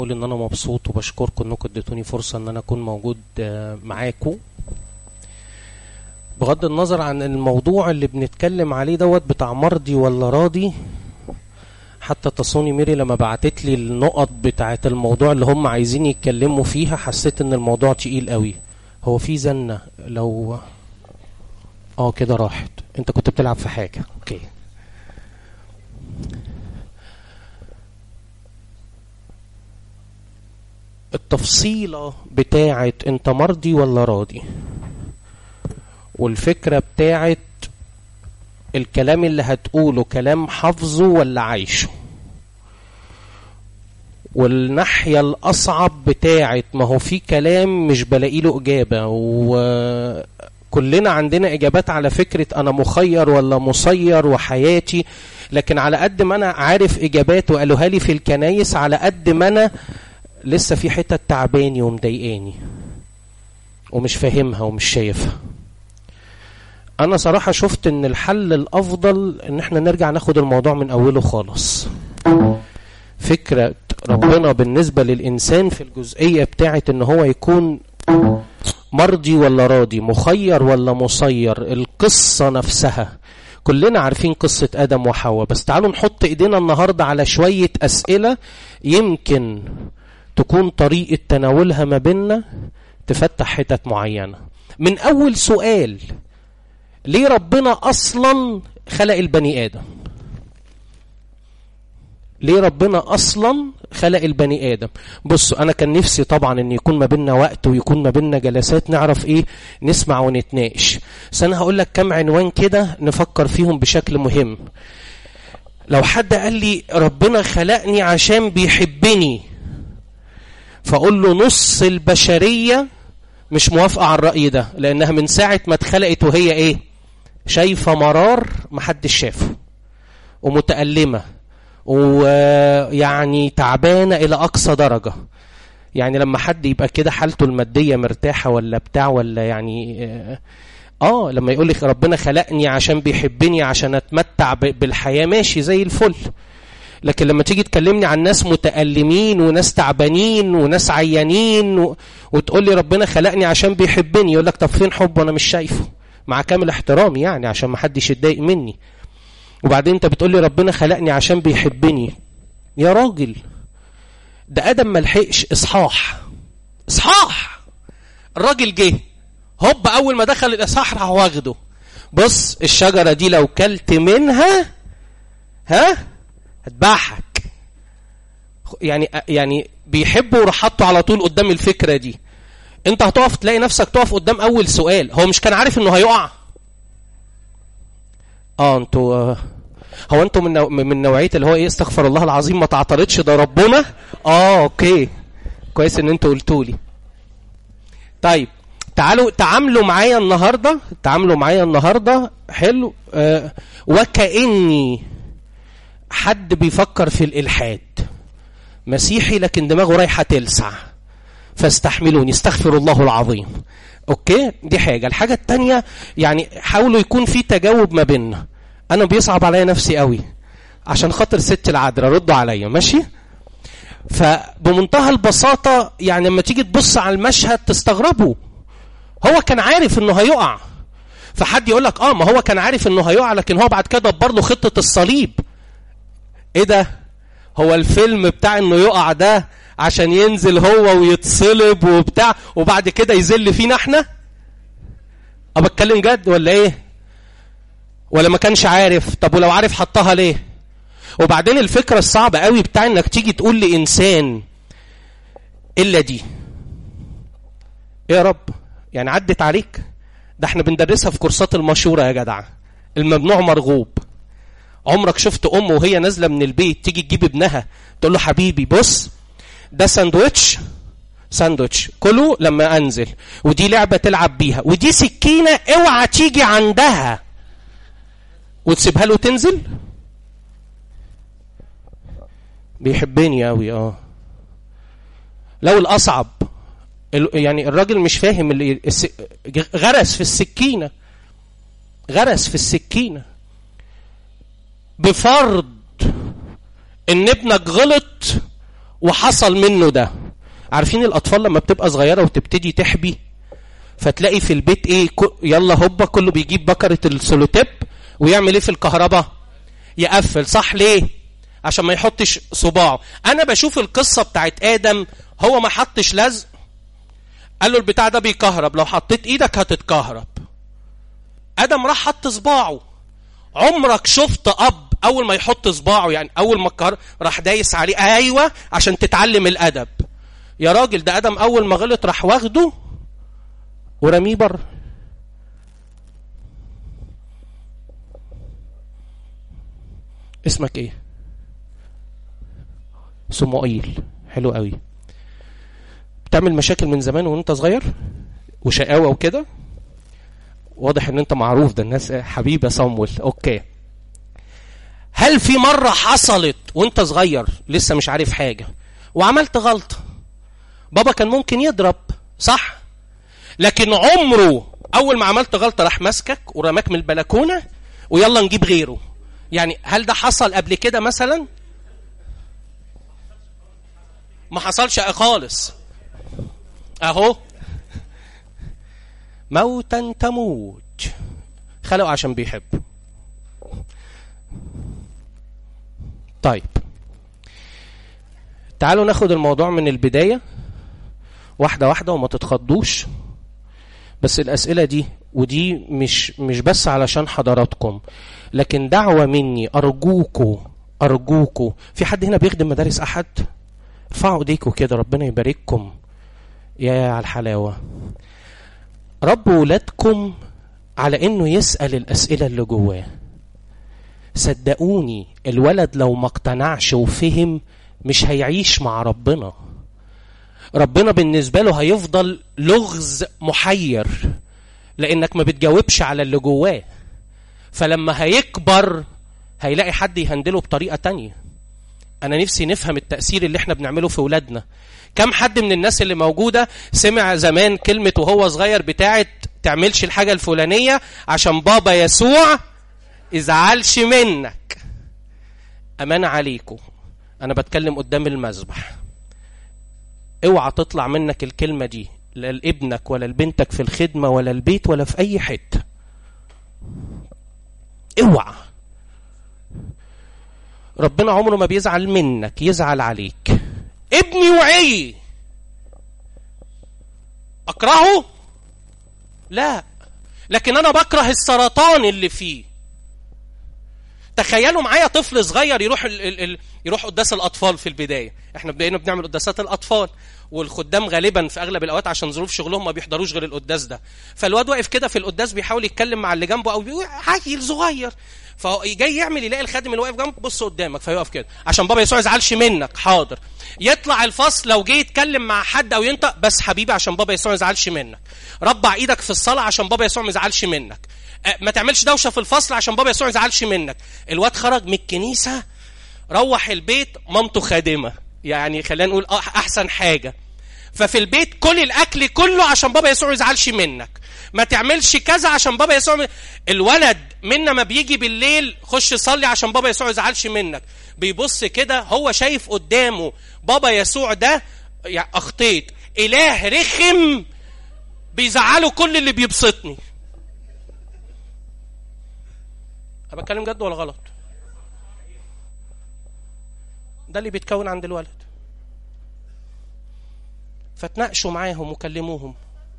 بقول ان انا مبسوط وبشكركم انكم اديتوني فرصه ان انا اكون موجود آه، معاكم بغض النظر عن الموضوع اللي بنتكلم عليه دوت بتاع مرضي ولا راضي حتى تصوني ميري لما بعتت لي النقط بتاعه الموضوع اللي هم عايزين يتكلموا فيها حسيت ان الموضوع تقيل قوي هو في زنه لو اه كده راحت انت كنت بتلعب في حاجه اوكي التفصيلة بتاعت انت مرضي ولا راضي والفكرة بتاعت الكلام اللي هتقوله كلام حافظه ولا عايشه والناحية الأصعب بتاعت ما هو في كلام مش بلاقي له إجابة وكلنا عندنا إجابات على فكرة أنا مخير ولا مسير وحياتي لكن على قد ما أنا عارف إجابات وقالوها لي في الكنايس على قد ما أنا لسه في حتة تعباني ومضايقاني ومش فاهمها ومش شايفها انا صراحة شفت ان الحل الافضل ان احنا نرجع ناخد الموضوع من اوله خالص فكرة ربنا بالنسبة للانسان في الجزئية بتاعت ان هو يكون مرضي ولا راضي مخير ولا مسير القصة نفسها كلنا عارفين قصة آدم وحواء بس تعالوا نحط ايدينا النهاردة على شوية أسئلة يمكن تكون طريقة تناولها ما بيننا تفتح حتت معينة من أول سؤال ليه ربنا أصلا خلق البني آدم ليه ربنا أصلا خلق البني آدم بصوا أنا كان نفسي طبعا أن يكون ما بيننا وقت ويكون ما بيننا جلسات نعرف إيه نسمع ونتناقش بس أنا هقول لك كم عنوان كده نفكر فيهم بشكل مهم لو حد قال لي ربنا خلقني عشان بيحبني فاقول له نص البشريه مش موافقه على الراي ده لانها من ساعه ما اتخلقت وهي ايه شايفه مرار محدش شافه ومتالمه ويعني تعبانه الى اقصى درجه يعني لما حد يبقى كده حالته الماديه مرتاحه ولا بتاع ولا يعني اه, آه لما يقول لك ربنا خلقني عشان بيحبني عشان اتمتع بالحياه ماشي زي الفل لكن لما تيجي تكلمني عن ناس متألمين وناس تعبانين وناس عيانين و... وتقول لي ربنا خلقني عشان بيحبني يقول لك طب فين حب وانا مش شايفه مع كامل احترامي يعني عشان ما حدش يتضايق مني وبعدين انت بتقول لي ربنا خلقني عشان بيحبني يا راجل ده ادم ما لحقش اصحاح اصحاح الراجل جه هوب اول ما دخل الاصحاح راح واخده بص الشجره دي لو كلت منها ها هتضحك يعني يعني بيحبوا وراح حطوا على طول قدام الفكره دي انت هتقف تلاقي نفسك تقف قدام اول سؤال هو مش كان عارف انه هيقع اه انتوا آه هو انتوا من نوع من نوعيه اللي هو ايه استغفر الله العظيم ما تعترضش ده ربنا اه اوكي كويس ان انتوا قلتوا لي طيب تعالوا تعاملوا معايا النهارده تعاملوا معايا النهارده حلو آه وكاني حد بيفكر في الإلحاد مسيحي لكن دماغه رايحة تلسع فاستحملوني استغفر الله العظيم اوكي دي حاجة الحاجة التانية يعني حاولوا يكون في تجاوب ما بيننا انا بيصعب عليا نفسي قوي عشان خاطر ست العذراء ردوا عليا ماشي فبمنتهى البساطة يعني لما تيجي تبص على المشهد تستغربوا هو كان عارف انه هيقع فحد يقول لك اه ما هو كان عارف انه هيقع لكن هو بعد كده دبر له خطة الصليب ايه ده هو الفيلم بتاع انه يقع ده عشان ينزل هو ويتصلب وبتاع وبعد كده يذل فينا احنا ابى اتكلم جد ولا ايه ولا ما كانش عارف طب ولو عارف حطها ليه وبعدين الفكرة الصعبة قوي بتاع انك تيجي تقول لإنسان إلا دي ايه يا رب يعني عدت عليك ده احنا بندرسها في كورسات المشورة يا جدع الممنوع مرغوب عمرك شفت ام وهي نازله من البيت تيجي تجيب ابنها تقول له حبيبي بص ده ساندوتش ساندوتش كله لما انزل ودي لعبه تلعب بيها ودي سكينه اوعى تيجي عندها وتسيبها له تنزل بيحبني قوي اه لو الاصعب يعني الراجل مش فاهم اللي غرس في السكينه غرس في السكينه بفرض ان ابنك غلط وحصل منه ده عارفين الاطفال لما بتبقى صغيره وتبتدي تحبي فتلاقي في البيت ايه يلا هوبا كله بيجيب بكره السولوتيب ويعمل ايه في الكهرباء يقفل صح ليه عشان ما يحطش صباعه انا بشوف القصه بتاعت ادم هو ما حطش لزق قال له البتاع ده بيكهرب لو حطيت ايدك هتتكهرب ادم راح حط صباعه عمرك شفت اب اول ما يحط صباعه يعني اول ما الكهرب راح دايس عليه ايوه عشان تتعلم الادب يا راجل ده ادم اول ما غلط راح واخده ورميه بره اسمك ايه صموئيل حلو قوي بتعمل مشاكل من زمان وانت صغير وشقاوه وكده واضح ان انت معروف ده الناس حبيبه صمول اوكي هل في مره حصلت وانت صغير لسه مش عارف حاجه وعملت غلطه بابا كان ممكن يضرب صح لكن عمره اول ما عملت غلطه راح ماسكك ورماك من البلكونه ويلا نجيب غيره يعني هل ده حصل قبل كده مثلا ما حصلش خالص اهو موتا تموت خلقوا عشان بيحب طيب تعالوا ناخد الموضوع من البداية واحدة واحدة وما تتخضوش بس الأسئلة دي ودي مش مش بس علشان حضراتكم لكن دعوة مني أرجوكوا أرجوكوا في حد هنا بيخدم مدارس أحد ارفعوا ايديكوا كده ربنا يبارككم يا على الحلاوة ربوا ولادكم على انه يسأل الأسئلة اللي جواه صدقوني الولد لو ما اقتنعش وفهم مش هيعيش مع ربنا ربنا بالنسبة له هيفضل لغز محير لانك ما بتجاوبش على اللي جواه فلما هيكبر هيلاقي حد يهندله بطريقة تانية انا نفسي نفهم التأثير اللي احنا بنعمله في ولادنا كم حد من الناس اللي موجودة سمع زمان كلمة وهو صغير بتاعت تعملش الحاجة الفلانية عشان بابا يسوع ازعلش منك امان عليكم انا بتكلم قدام المذبح اوعى تطلع منك الكلمة دي لا لابنك ولا لبنتك في الخدمة ولا البيت ولا في اي حتة اوعى ربنا عمره ما بيزعل منك يزعل عليك ابني وعي اكرهه لا لكن انا بكره السرطان اللي فيه تخيلوا معايا طفل صغير يروح ال ال ال يروح قداس الاطفال في البدايه احنا بدينا بنعمل قداسات الاطفال والخدام غالبا في اغلب الاوقات عشان ظروف شغلهم ما بيحضروش غير القداس ده فالواد واقف كده في القداس بيحاول يتكلم مع اللي جنبه او بيقول عيل صغير فجاي يعمل يلاقي الخادم اللي واقف جنبه بص قدامك فيقف كده عشان بابا يسوع يزعلش منك حاضر يطلع الفصل لو جه يتكلم مع حد او ينطق بس حبيبي عشان بابا يسوع ما يزعلش منك ربع ايدك في الصلاه عشان بابا يسوع ما يزعلش منك ما تعملش دوشه في الفصل عشان بابا يسوع ما يزعلش منك الواد خرج من الكنيسه روح البيت مامته خادمه يعني خلينا نقول احسن حاجه ففي البيت كل الاكل كله عشان بابا يسوع ما يزعلش منك ما تعملش كذا عشان بابا يسوع م... الولد منا ما بيجي بالليل خش صلي عشان بابا يسوع ما يزعلش منك بيبص كده هو شايف قدامه بابا يسوع ده يعني اخطيت اله رخم بيزعله كل اللي بيبسطني انا بتكلم جد ولا غلط ده اللي بيتكون عند الولد فتناقشوا معاهم وكلموهم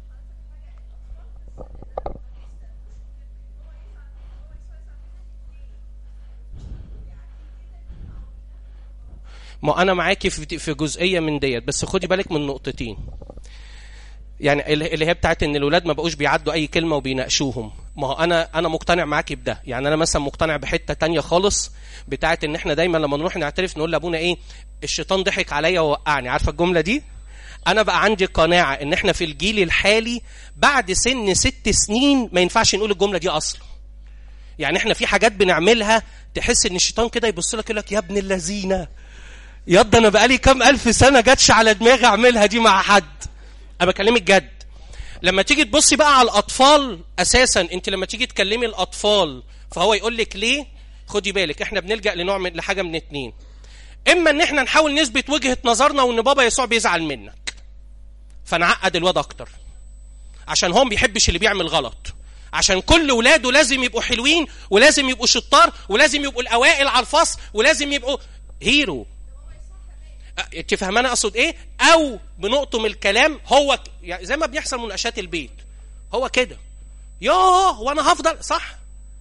ما انا معاكي في في جزئيه من ديت بس خدي بالك من نقطتين يعني اللي هي بتاعت ان الاولاد ما بقوش بيعدوا اي كلمه وبيناقشوهم ما هو انا انا مقتنع معاكي بده يعني انا مثلا مقتنع بحته تانية خالص بتاعت ان احنا دايما لما نروح نعترف نقول لابونا ايه الشيطان ضحك عليا ووقعني عارفه الجمله دي انا بقى عندي قناعه ان احنا في الجيل الحالي بعد سن ست سنين ما ينفعش نقول الجمله دي اصلا يعني احنا في حاجات بنعملها تحس ان الشيطان كده يبص لك يقول لك يا ابن اللذينه يض انا بقالي كام الف سنه جاتش على دماغي اعملها دي مع حد انا بكلمك جد لما تيجي تبصي بقى على الاطفال اساسا انت لما تيجي تكلمي الاطفال فهو يقول لك ليه خدي بالك احنا بنلجا لنوع من لحاجه من اتنين اما ان احنا نحاول نثبت وجهه نظرنا وان بابا يسوع بيزعل منك فنعقد الواد اكتر عشان هو ما بيحبش اللي بيعمل غلط عشان كل ولاده لازم يبقوا حلوين ولازم يبقوا شطار ولازم يبقوا الاوائل على الفصل ولازم يبقوا هيرو انت فاهمانه اقصد ايه او بنقطم الكلام هو ك... يعني زي ما بيحصل مناقشات البيت هو كده ياه وانا هفضل صح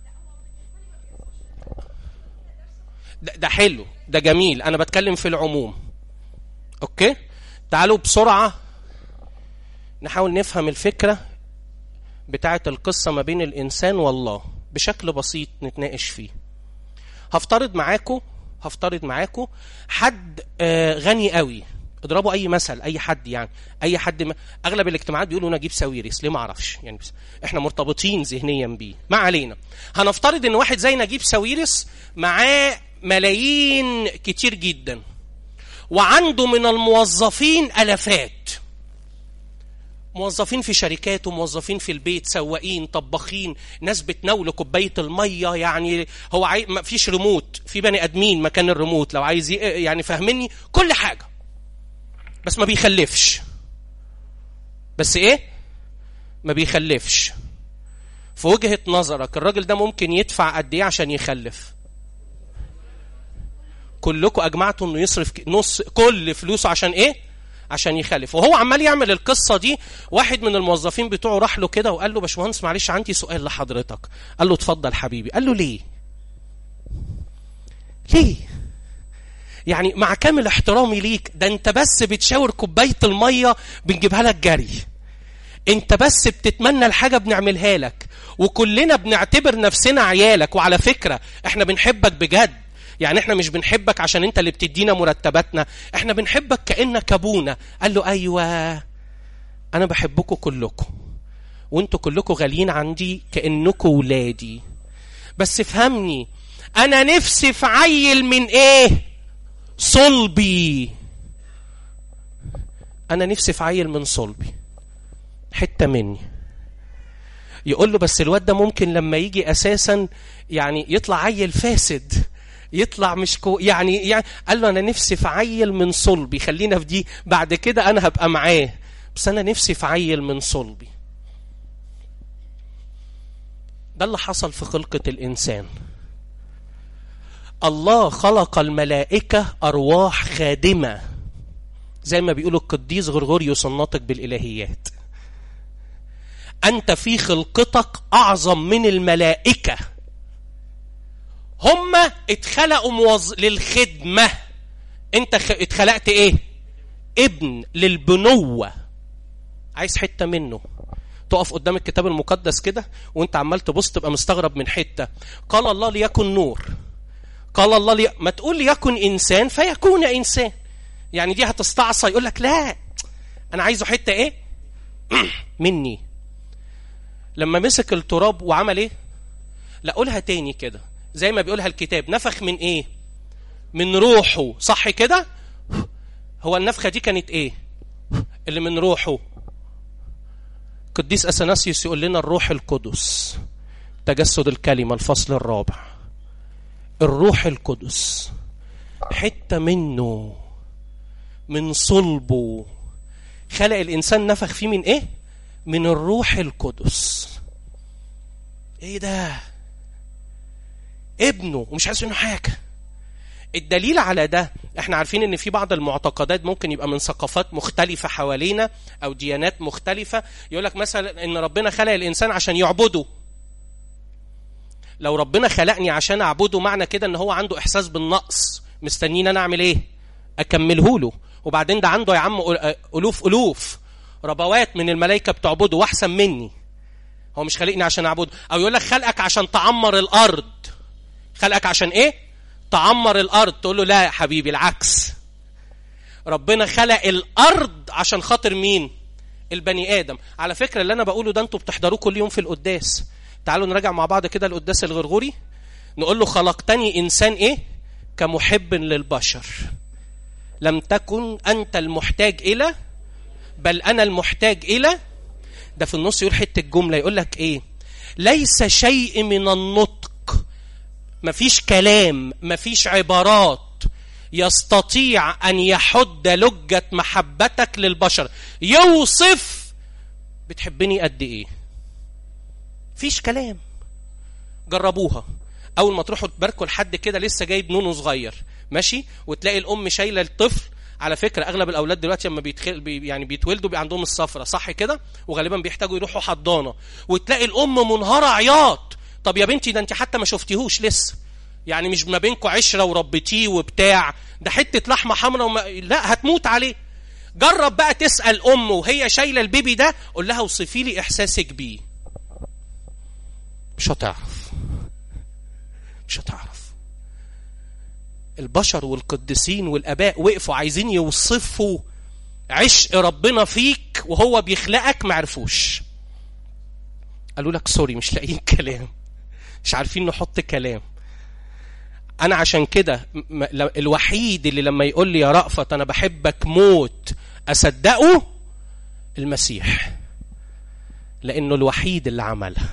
ده, ده حلو ده جميل انا بتكلم في العموم اوكي تعالوا بسرعه نحاول نفهم الفكره بتاعه القصه ما بين الانسان والله بشكل بسيط نتناقش فيه هفترض معاكم هفترض معاكم حد آه غني قوي اضربوا اي مثل اي حد يعني اي حد ما اغلب الاجتماعات بيقولوا نجيب ساويرس ليه ما اعرفش يعني بس احنا مرتبطين ذهنيا بيه ما علينا هنفترض ان واحد زي نجيب ساويرس معاه ملايين كتير جدا وعنده من الموظفين الافات موظفين في شركات وموظفين في البيت سواقين طباخين ناس بتناول كوبايه الميه يعني هو عاي... ما فيش ريموت في بني ادمين مكان الريموت لو عايز ي... يعني فاهمني كل حاجه بس ما بيخلفش بس ايه ما بيخلفش في وجهه نظرك الراجل ده ممكن يدفع قد ايه عشان يخلف كلكم اجمعتوا انه يصرف نص كل فلوسه عشان ايه عشان يخلف وهو عمال يعمل القصه دي واحد من الموظفين بتوعه راح له كده وقال له باشمهندس معلش عندي سؤال لحضرتك قال له اتفضل حبيبي قال له ليه ليه يعني مع كامل احترامي ليك ده انت بس بتشاور كوبايه الميه بنجيبها لك جري انت بس بتتمنى الحاجه بنعملها لك وكلنا بنعتبر نفسنا عيالك وعلى فكره احنا بنحبك بجد يعني احنا مش بنحبك عشان انت اللي بتدينا مرتباتنا احنا بنحبك كانك ابونا قال له ايوه انا بحبكم كلكم وانتوا كلكم غاليين عندي كانكم ولادي بس افهمني انا نفسي في عيل من ايه صلبي انا نفسي في عيل من صلبي حته مني يقول له بس الواد ده ممكن لما يجي اساسا يعني يطلع عيل فاسد يطلع مش كو يعني يعني قال له انا نفسي في عيل من صلبي خلينا في دي بعد كده انا هبقى معاه بس انا نفسي في عيل من صلبي ده اللي حصل في خلقة الإنسان الله خلق الملائكة أرواح خادمة زي ما بيقولوا القديس غرغوريوس الناطق بالإلهيات أنت في خلقتك أعظم من الملائكة هم اتخلقوا موظ... للخدمة انت خ... اتخلقت ايه ابن للبنوة عايز حتة منه تقف قدام الكتاب المقدس كده وانت عمال تبص تبقى مستغرب من حتة قال الله ليكن نور قال الله لي... ما تقول ليكن انسان فيكون انسان يعني دي هتستعصى يقول لك لا انا عايزه حتة ايه مني لما مسك التراب وعمل ايه لا قولها تاني كده زي ما بيقولها الكتاب نفخ من ايه من روحه صح كده هو النفخه دي كانت ايه اللي من روحه قديس اثناسيوس يقول لنا الروح القدس تجسد الكلمه الفصل الرابع الروح القدس حته منه من صلبه خلق الانسان نفخ فيه من ايه من الروح القدس ايه ده ابنه ومش عايز منه حاجه الدليل على ده احنا عارفين ان في بعض المعتقدات ممكن يبقى من ثقافات مختلفه حوالينا او ديانات مختلفه يقول لك مثلا ان ربنا خلق الانسان عشان يعبده لو ربنا خلقني عشان اعبده معنى كده ان هو عنده احساس بالنقص مستنيين انا اعمل ايه اكمله له وبعدين ده عنده يا عم الوف الوف ربوات من الملائكه بتعبده واحسن مني هو مش خلقني عشان اعبده او يقول لك خلقك عشان تعمر الارض خلقك عشان ايه تعمر الارض تقول له لا يا حبيبي العكس ربنا خلق الارض عشان خاطر مين البني ادم على فكره اللي انا بقوله ده انتوا بتحضروه كل يوم في القداس تعالوا نراجع مع بعض كده القداس الغرغوري نقول له خلقتني انسان ايه كمحب للبشر لم تكن انت المحتاج الى بل انا المحتاج الى ده في النص يقول حته الجمله يقول لك ايه ليس شيء من النطق مفيش كلام مفيش عبارات يستطيع ان يحد لجه محبتك للبشر يوصف بتحبني قد ايه فيش كلام جربوها اول ما تروحوا تباركوا لحد كده لسه جايب نونو صغير ماشي وتلاقي الام شايله الطفل على فكره اغلب الاولاد دلوقتي لما بيتخل بي يعني بيتولدوا بيبقى عندهم الصفرة صح كده وغالبا بيحتاجوا يروحوا حضانه وتلاقي الام منهاره عياط طب يا بنتي ده انت حتى ما شفتيهوش لسه يعني مش ما بينكم عشره وربيتيه وبتاع ده حته لحمه حمراء وما... لا هتموت عليه جرب بقى تسال ام وهي شايله البيبي ده قول لها اوصفي لي احساسك بيه مش هتعرف مش هتعرف البشر والقديسين والاباء وقفوا عايزين يوصفوا عشق ربنا فيك وهو بيخلقك ما عرفوش قالوا لك سوري مش لاقيين كلام مش عارفين نحط كلام انا عشان كده م- ل- الوحيد اللي لما يقول لي يا رأفت انا بحبك موت اصدقه المسيح لانه الوحيد اللي عملها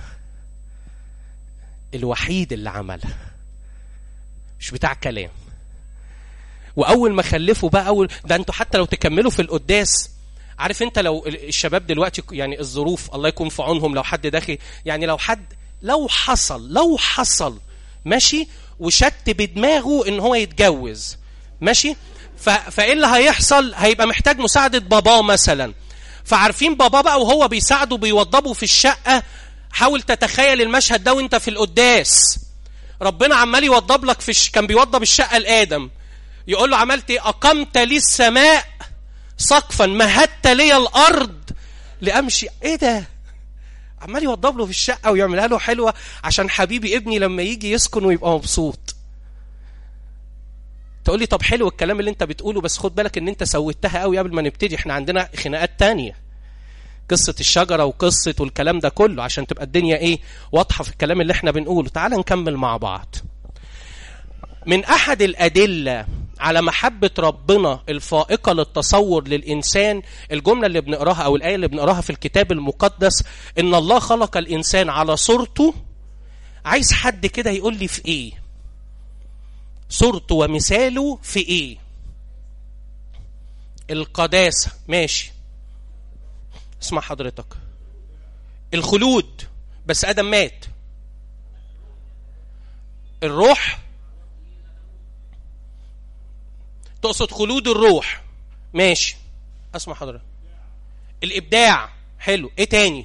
الوحيد اللي عملها مش بتاع كلام واول ما خلفوا بقى اول ده انتوا حتى لو تكملوا في القداس عارف انت لو ال- الشباب دلوقتي يعني الظروف الله يكون في عونهم لو حد داخل يعني لو حد لو حصل لو حصل ماشي وشت بدماغه ان هو يتجوز ماشي ف... فايه اللي هيحصل هيبقى محتاج مساعده باباه مثلا فعارفين باباه بقى وهو بيساعده بيوضبه في الشقه حاول تتخيل المشهد ده وانت في القداس ربنا عمال يوضب لك في الش... كان بيوضب الشقه لادم يقول له عملت ايه اقمت لي السماء سقفا مهدت لي الارض لامشي ايه ده عمال يوضب له في الشقه ويعملها له حلوه عشان حبيبي ابني لما يجي يسكن ويبقى مبسوط تقول لي طب حلو الكلام اللي انت بتقوله بس خد بالك ان انت سويتها قوي قبل ما نبتدي احنا عندنا خناقات تانية قصة الشجرة وقصة والكلام ده كله عشان تبقى الدنيا ايه واضحة في الكلام اللي احنا بنقوله تعال نكمل مع بعض من احد الادله على محبه ربنا الفائقه للتصور للانسان الجمله اللي بنقراها او الايه اللي بنقراها في الكتاب المقدس ان الله خلق الانسان على صورته عايز حد كده يقول لي في ايه صورته ومثاله في ايه القداسه ماشي اسمع حضرتك الخلود بس ادم مات الروح تقصد خلود الروح ماشي اسمع حضرتك الابداع حلو ايه تاني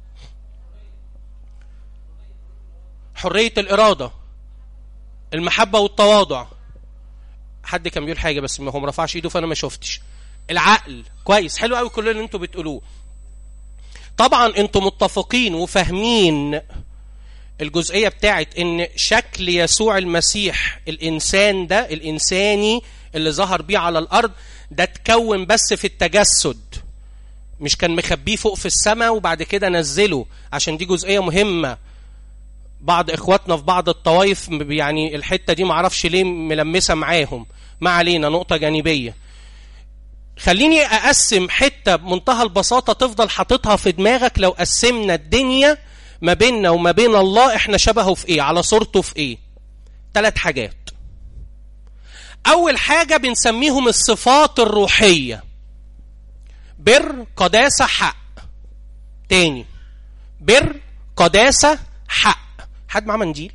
حريه الاراده المحبه والتواضع حد كان بيقول حاجه بس ما هو ما رفعش ايده فانا ما شفتش العقل كويس حلو قوي كل اللي انتوا بتقولوه طبعا انتوا متفقين وفاهمين الجزئيه بتاعت ان شكل يسوع المسيح الانسان ده الانساني اللي ظهر بيه على الارض ده اتكون بس في التجسد مش كان مخبيه فوق في السماء وبعد كده نزله عشان دي جزئيه مهمه بعض اخواتنا في بعض الطوائف يعني الحته دي معرفش ليه ملمسه معاهم ما علينا نقطه جانبيه خليني اقسم حته بمنتهى البساطه تفضل حاططها في دماغك لو قسمنا الدنيا ما بيننا وما بين الله احنا شبهه في ايه على صورته في ايه ثلاث حاجات اول حاجه بنسميهم الصفات الروحيه بر قداسه حق تاني بر قداسه حق حد معاه منديل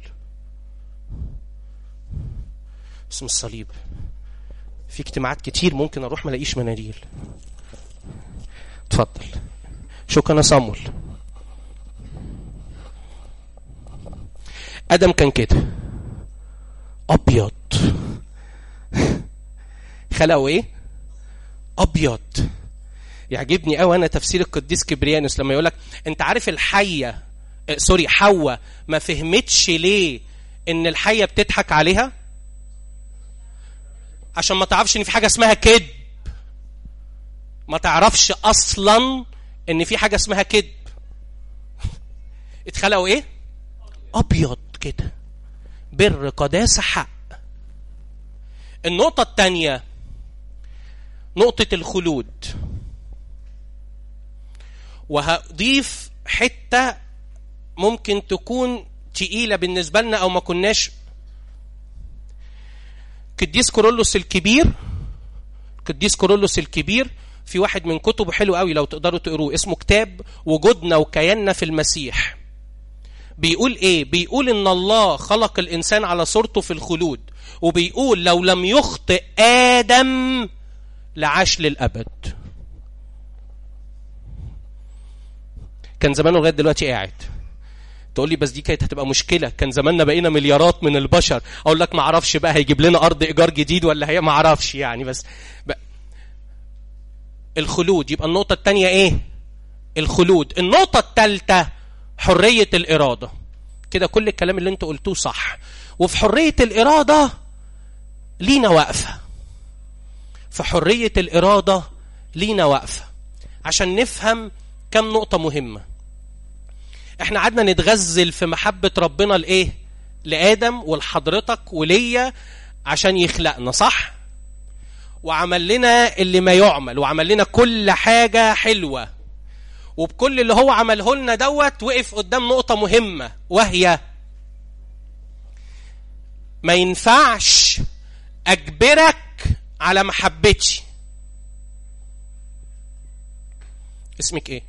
اسم الصليب في اجتماعات كتير ممكن اروح ما الاقيش مناديل اتفضل شكرا يا صامول ادم كان كده ابيض خلقه ايه ابيض يعجبني قوي انا تفسير القديس كبريانوس لما يقول لك انت عارف الحيه اه سوري حواء ما فهمتش ليه ان الحيه بتضحك عليها عشان ما تعرفش ان في حاجه اسمها كذب ما تعرفش اصلا ان في حاجه اسمها كذب اتخلقوا ايه ابيض كده بر قداسه حق النقطه الثانيه نقطه الخلود وهضيف حته ممكن تكون تقيله بالنسبه لنا او ما كناش قديس كورولوس الكبير قديس كورولوس الكبير في واحد من كتبه حلو قوي لو تقدروا تقروه اسمه كتاب وجودنا وكياننا في المسيح بيقول ايه بيقول ان الله خلق الانسان على صورته في الخلود وبيقول لو لم يخطئ ادم لعاش للابد كان زمانه لغايه دلوقتي قاعد تقول لي بس دي كانت هتبقى مشكله كان زماننا بقينا مليارات من البشر اقول لك ما اعرفش بقى هيجيب لنا ارض ايجار جديد ولا هي ما اعرفش يعني بس بقى. الخلود يبقى النقطه الثانيه ايه الخلود النقطه الثالثه حريه الاراده كده كل الكلام اللي انتوا قلتوه صح وفي حريه الاراده لينا وقفه في حريه الاراده لينا وقفه عشان نفهم كم نقطه مهمه احنا قعدنا نتغزل في محبة ربنا لإيه؟ لآدم ولحضرتك وليا عشان يخلقنا صح؟ وعمل لنا اللي ما يعمل وعمل لنا كل حاجة حلوة وبكل اللي هو عمله لنا دوت وقف قدام نقطة مهمة وهي ما ينفعش أجبرك على محبتي اسمك ايه؟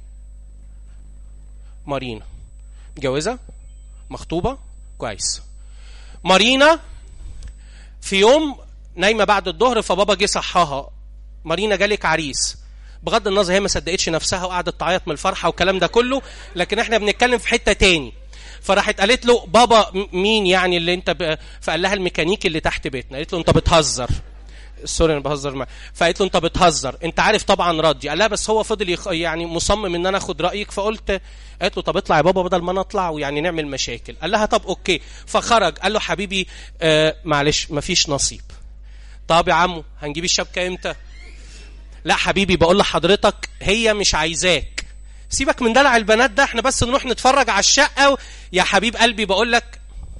مارينا متجوزة مخطوبة كويس مارينا في يوم نايمة بعد الظهر فبابا جه صحاها مارينا جالك عريس بغض النظر هي ما صدقتش نفسها وقعدت تعيط من الفرحة والكلام ده كله لكن احنا بنتكلم في حتة تاني فراحت قالت له بابا مين يعني اللي انت ب... فقال لها الميكانيكي اللي تحت بيتنا قالت له انت بتهزر سوري انا بهزر معاه فقالت له انت بتهزر انت عارف طبعا ردي قال لها بس هو فضل يخ... يعني مصمم ان انا اخد رايك فقلت قالت له طب اطلع يا بابا بدل ما انا اطلع ويعني نعمل مشاكل قال لها طب اوكي فخرج قال له حبيبي آه معلش مفيش نصيب طب يا عمو هنجيب الشبكه امتى لا حبيبي بقول لحضرتك هي مش عايزاك سيبك من دلع البنات ده احنا بس نروح نتفرج على الشقه و... يا حبيب قلبي بقول لك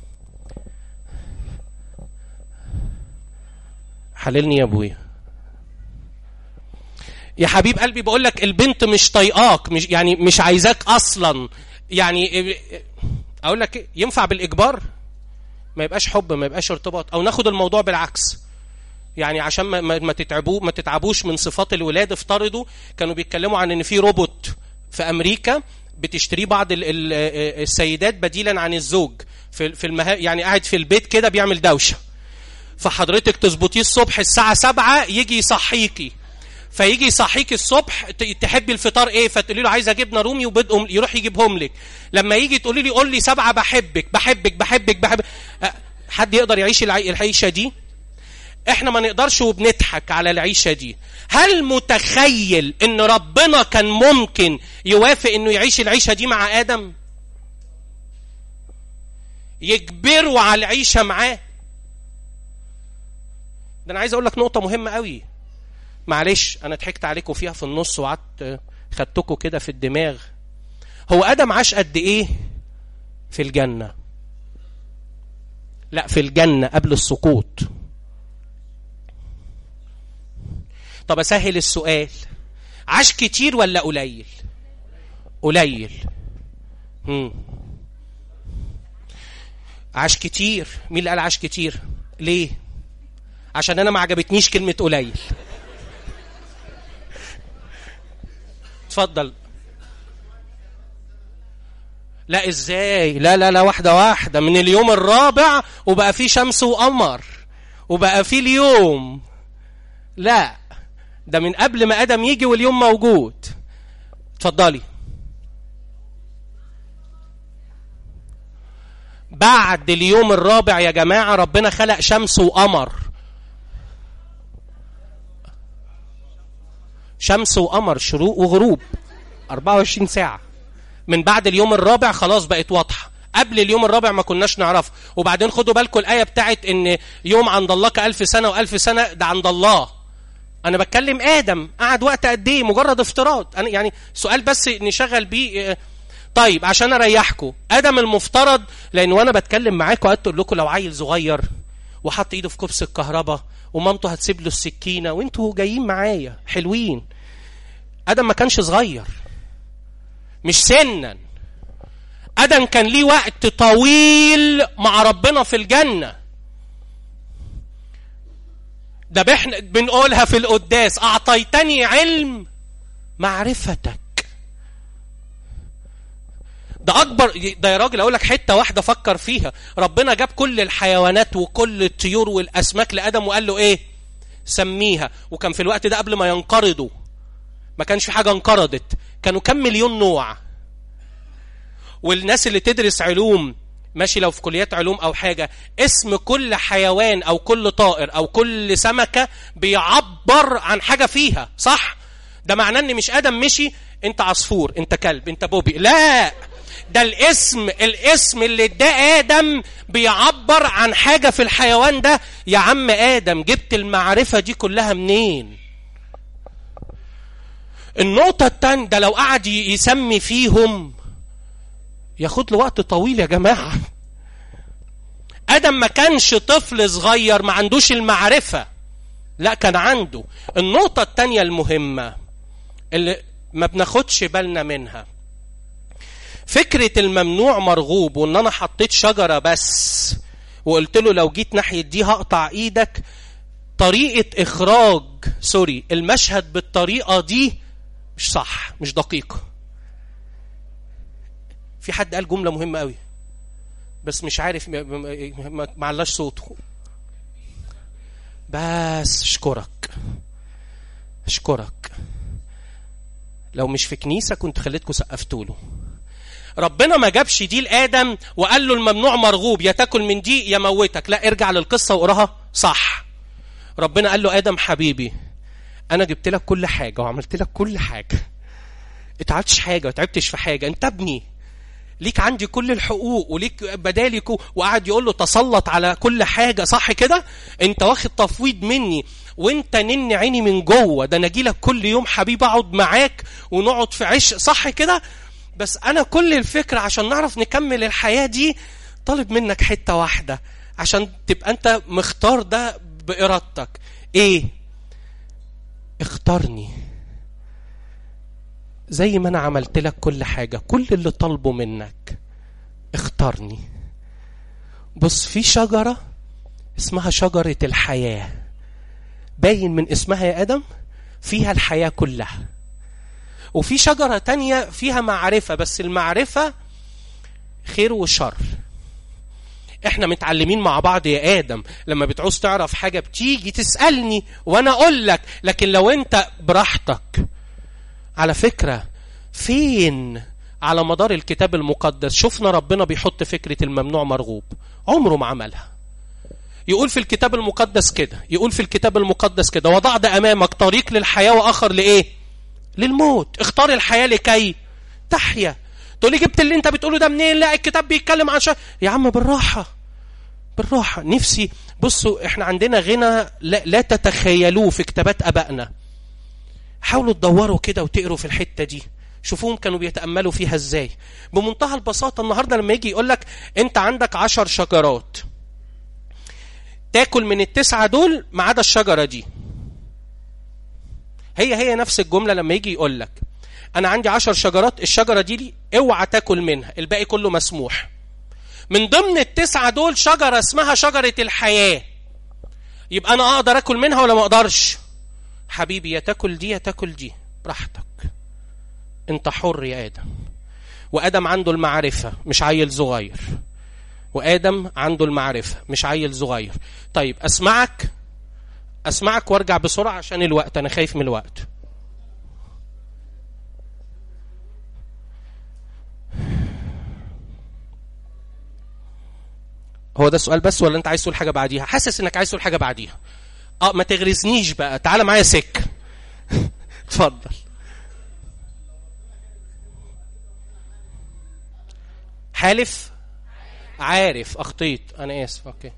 حللني يا ابويا يا حبيب قلبي بقول لك البنت مش طايقاك مش يعني مش عايزاك اصلا يعني اقول لك إيه؟ ينفع بالاجبار ما يبقاش حب ما يبقاش ارتباط او ناخد الموضوع بالعكس يعني عشان ما, ما, ما تتعبوا ما تتعبوش من صفات الولاد افترضوا كانوا بيتكلموا عن ان في روبوت في امريكا بتشتريه بعض ال ال السيدات بديلا عن الزوج في في المها يعني قاعد في البيت كده بيعمل دوشه فحضرتك تظبطيه الصبح الساعه 7 يجي يصحيكي فيجي يصحيك الصبح تحبي الفطار ايه فتقولي له عايزه جبنه رومي وبيض يروح يجيبهم لك لما يجي تقولي لي قول لي سبعه بحبك بحبك بحبك بحبك حد يقدر يعيش العيشه دي احنا ما نقدرش وبنضحك على العيشه دي هل متخيل ان ربنا كان ممكن يوافق انه يعيش العيشه دي مع ادم يجبره على العيشه معاه ده انا عايز اقول لك نقطه مهمه قوي معلش انا ضحكت عليكم فيها في النص وقعدت خدتكم كده في الدماغ هو ادم عاش قد ايه في الجنه لا في الجنه قبل السقوط طب اسهل السؤال عاش كتير ولا قليل قليل مم. عاش كتير مين اللي قال عاش كتير ليه عشان انا ما عجبتنيش كلمه قليل اتفضل لا ازاي لا لا لا واحدة واحدة من اليوم الرابع وبقى في شمس وقمر وبقى في اليوم لا ده من قبل ما ادم يجي واليوم موجود اتفضلي بعد اليوم الرابع يا جماعة ربنا خلق شمس وقمر شمس وقمر شروق وغروب 24 ساعة من بعد اليوم الرابع خلاص بقت واضحة قبل اليوم الرابع ما كناش نعرف وبعدين خدوا بالكم الآية بتاعت إن يوم عند الله كألف سنة وألف سنة ده عند الله أنا بتكلم آدم قعد وقت قد إيه مجرد افتراض أنا يعني سؤال بس نشغل بيه طيب عشان أريحكم آدم المفترض لأن وأنا بتكلم معاكم قعدت أقول لكم لو عيل صغير وحط إيده في كبس الكهرباء ومامته هتسيب له السكينة وانتوا جايين معايا حلوين ادم ما كانش صغير مش سنا ادم كان ليه وقت طويل مع ربنا في الجنه ده احنا بنقولها في القداس اعطيتني علم معرفتك ده اكبر ده يا راجل اقول لك حته واحده فكر فيها ربنا جاب كل الحيوانات وكل الطيور والاسماك لادم وقال له ايه سميها وكان في الوقت ده قبل ما ينقرضوا ما كانش في حاجه انقرضت كانوا كم مليون نوع والناس اللي تدرس علوم ماشي لو في كليات علوم او حاجه اسم كل حيوان او كل طائر او كل سمكه بيعبر عن حاجه فيها صح ده معناه ان مش ادم مشي انت عصفور انت كلب انت بوبي لا ده الاسم الاسم اللي اداه ادم بيعبر عن حاجه في الحيوان ده يا عم ادم جبت المعرفه دي كلها منين النقطه الثانيه ده لو قعد يسمي فيهم ياخد له وقت طويل يا جماعه ادم ما كانش طفل صغير ما عندوش المعرفه لا كان عنده النقطه الثانيه المهمه اللي ما بناخدش بالنا منها فكرة الممنوع مرغوب وان انا حطيت شجرة بس وقلت له لو جيت ناحية دي هقطع ايدك طريقة اخراج سوري المشهد بالطريقة دي مش صح مش دقيقة في حد قال جملة مهمة قوي بس مش عارف معلاش صوته بس اشكرك اشكرك لو مش في كنيسة كنت خليتكم سقفتوا له ربنا ما جابش دي لآدم وقال له الممنوع مرغوب يا تاكل من دي يا موتك لا ارجع للقصة واقراها صح ربنا قال له آدم حبيبي أنا جبت لك كل حاجة وعملت لك كل حاجة اتعبتش حاجة وتعبتش في حاجة انت ابني ليك عندي كل الحقوق وليك بدالي وقعد يقول له تسلط على كل حاجة صح كده انت واخد تفويض مني وانت نن عيني من جوه ده انا اجي لك كل يوم حبيب اقعد معاك ونقعد في عش صح كده بس انا كل الفكره عشان نعرف نكمل الحياه دي طالب منك حته واحده عشان تبقى انت مختار ده بارادتك ايه اختارني زي ما انا عملت لك كل حاجه كل اللي طالبه منك اختارني بص في شجره اسمها شجره الحياه باين من اسمها يا ادم فيها الحياه كلها وفي شجرة تانية فيها معرفة بس المعرفة خير وشر احنا متعلمين مع بعض يا ادم لما بتعوز تعرف حاجة بتيجي تسألني وانا اقول لك لكن لو انت براحتك على فكرة فين على مدار الكتاب المقدس شفنا ربنا بيحط فكرة الممنوع مرغوب عمره ما عملها يقول في الكتاب المقدس كده يقول في الكتاب المقدس كده وضعت امامك طريق للحياة واخر لايه للموت اختار الحياة لكي تحيا تقول لي جبت اللي انت بتقوله ده منين لا الكتاب بيتكلم عن شيء يا عم بالراحة بالراحة نفسي بصوا احنا عندنا غنى لا, لا تتخيلوه في كتابات ابائنا حاولوا تدوروا كده وتقروا في الحتة دي شوفوهم كانوا بيتأملوا فيها ازاي بمنتهى البساطة النهاردة لما يجي يقول لك انت عندك عشر شجرات تاكل من التسعة دول ما عدا الشجرة دي هي هي نفس الجملة لما يجي يقول لك أنا عندي عشر شجرات الشجرة دي لي اوعى تاكل منها الباقي كله مسموح من ضمن التسعة دول شجرة اسمها شجرة الحياة يبقى أنا أقدر أكل منها ولا ما أقدرش حبيبي يا تاكل دي يا تاكل دي براحتك أنت حر يا آدم وآدم عنده المعرفة مش عيل صغير وآدم عنده المعرفة مش عيل صغير طيب أسمعك اسمعك وارجع بسرعه عشان الوقت انا خايف من الوقت هو ده السؤال بس ولا انت عايز تقول حاجه بعديها حاسس انك عايز تقول حاجه بعديها اه ما تغرزنيش بقى تعالى معايا سك اتفضل حالف عارف اخطيت انا اسف اوكي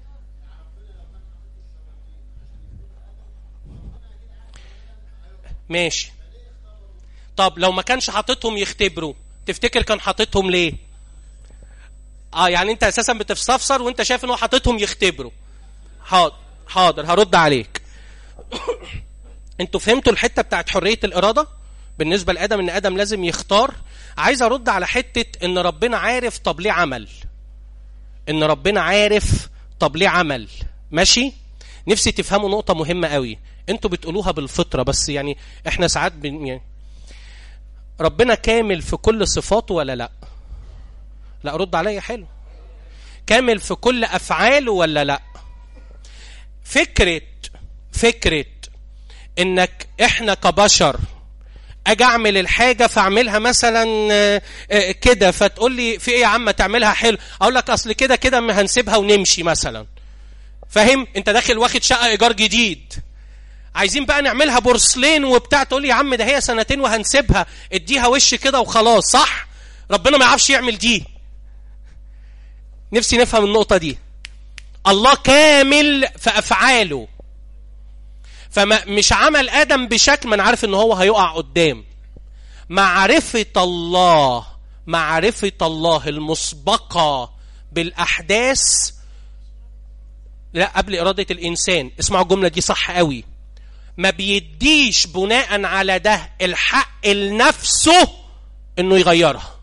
ماشي طب لو ما كانش حاططهم يختبروا تفتكر كان حاططهم ليه اه يعني انت اساسا بتستفسر وانت شايف ان هو حاططهم يختبروا حاضر حاضر هرد عليك انتوا فهمتوا الحته بتاعت حريه الاراده بالنسبه لادم ان ادم لازم يختار عايز ارد على حته ان ربنا عارف طب ليه عمل ان ربنا عارف طب ليه عمل ماشي نفسي تفهموا نقطة مهمة قوي انتوا بتقولوها بالفطرة بس يعني احنا ساعات بن يعني ربنا كامل في كل صفاته ولا لا لا رد عليا حلو كامل في كل افعاله ولا لا فكرة فكرة انك احنا كبشر اجي اعمل الحاجه فاعملها مثلا آه، آه، كده فتقول لي في ايه يا عم تعملها حلو اقول لك اصل كده كده ما هنسيبها ونمشي مثلا فاهم انت داخل واخد شقه ايجار جديد عايزين بقى نعملها بورسلين وبتاع تقول لي يا عم ده هي سنتين وهنسيبها اديها وش كده وخلاص صح ربنا ما يعرفش يعمل دي نفسي نفهم النقطه دي الله كامل في افعاله فما مش عمل ادم بشكل ما انا عارف ان هو هيقع قدام معرفه الله معرفه الله المسبقه بالاحداث لا قبل اراده الانسان اسمعوا الجمله دي صح قوي ما بيديش بناء على ده الحق لنفسه انه يغيرها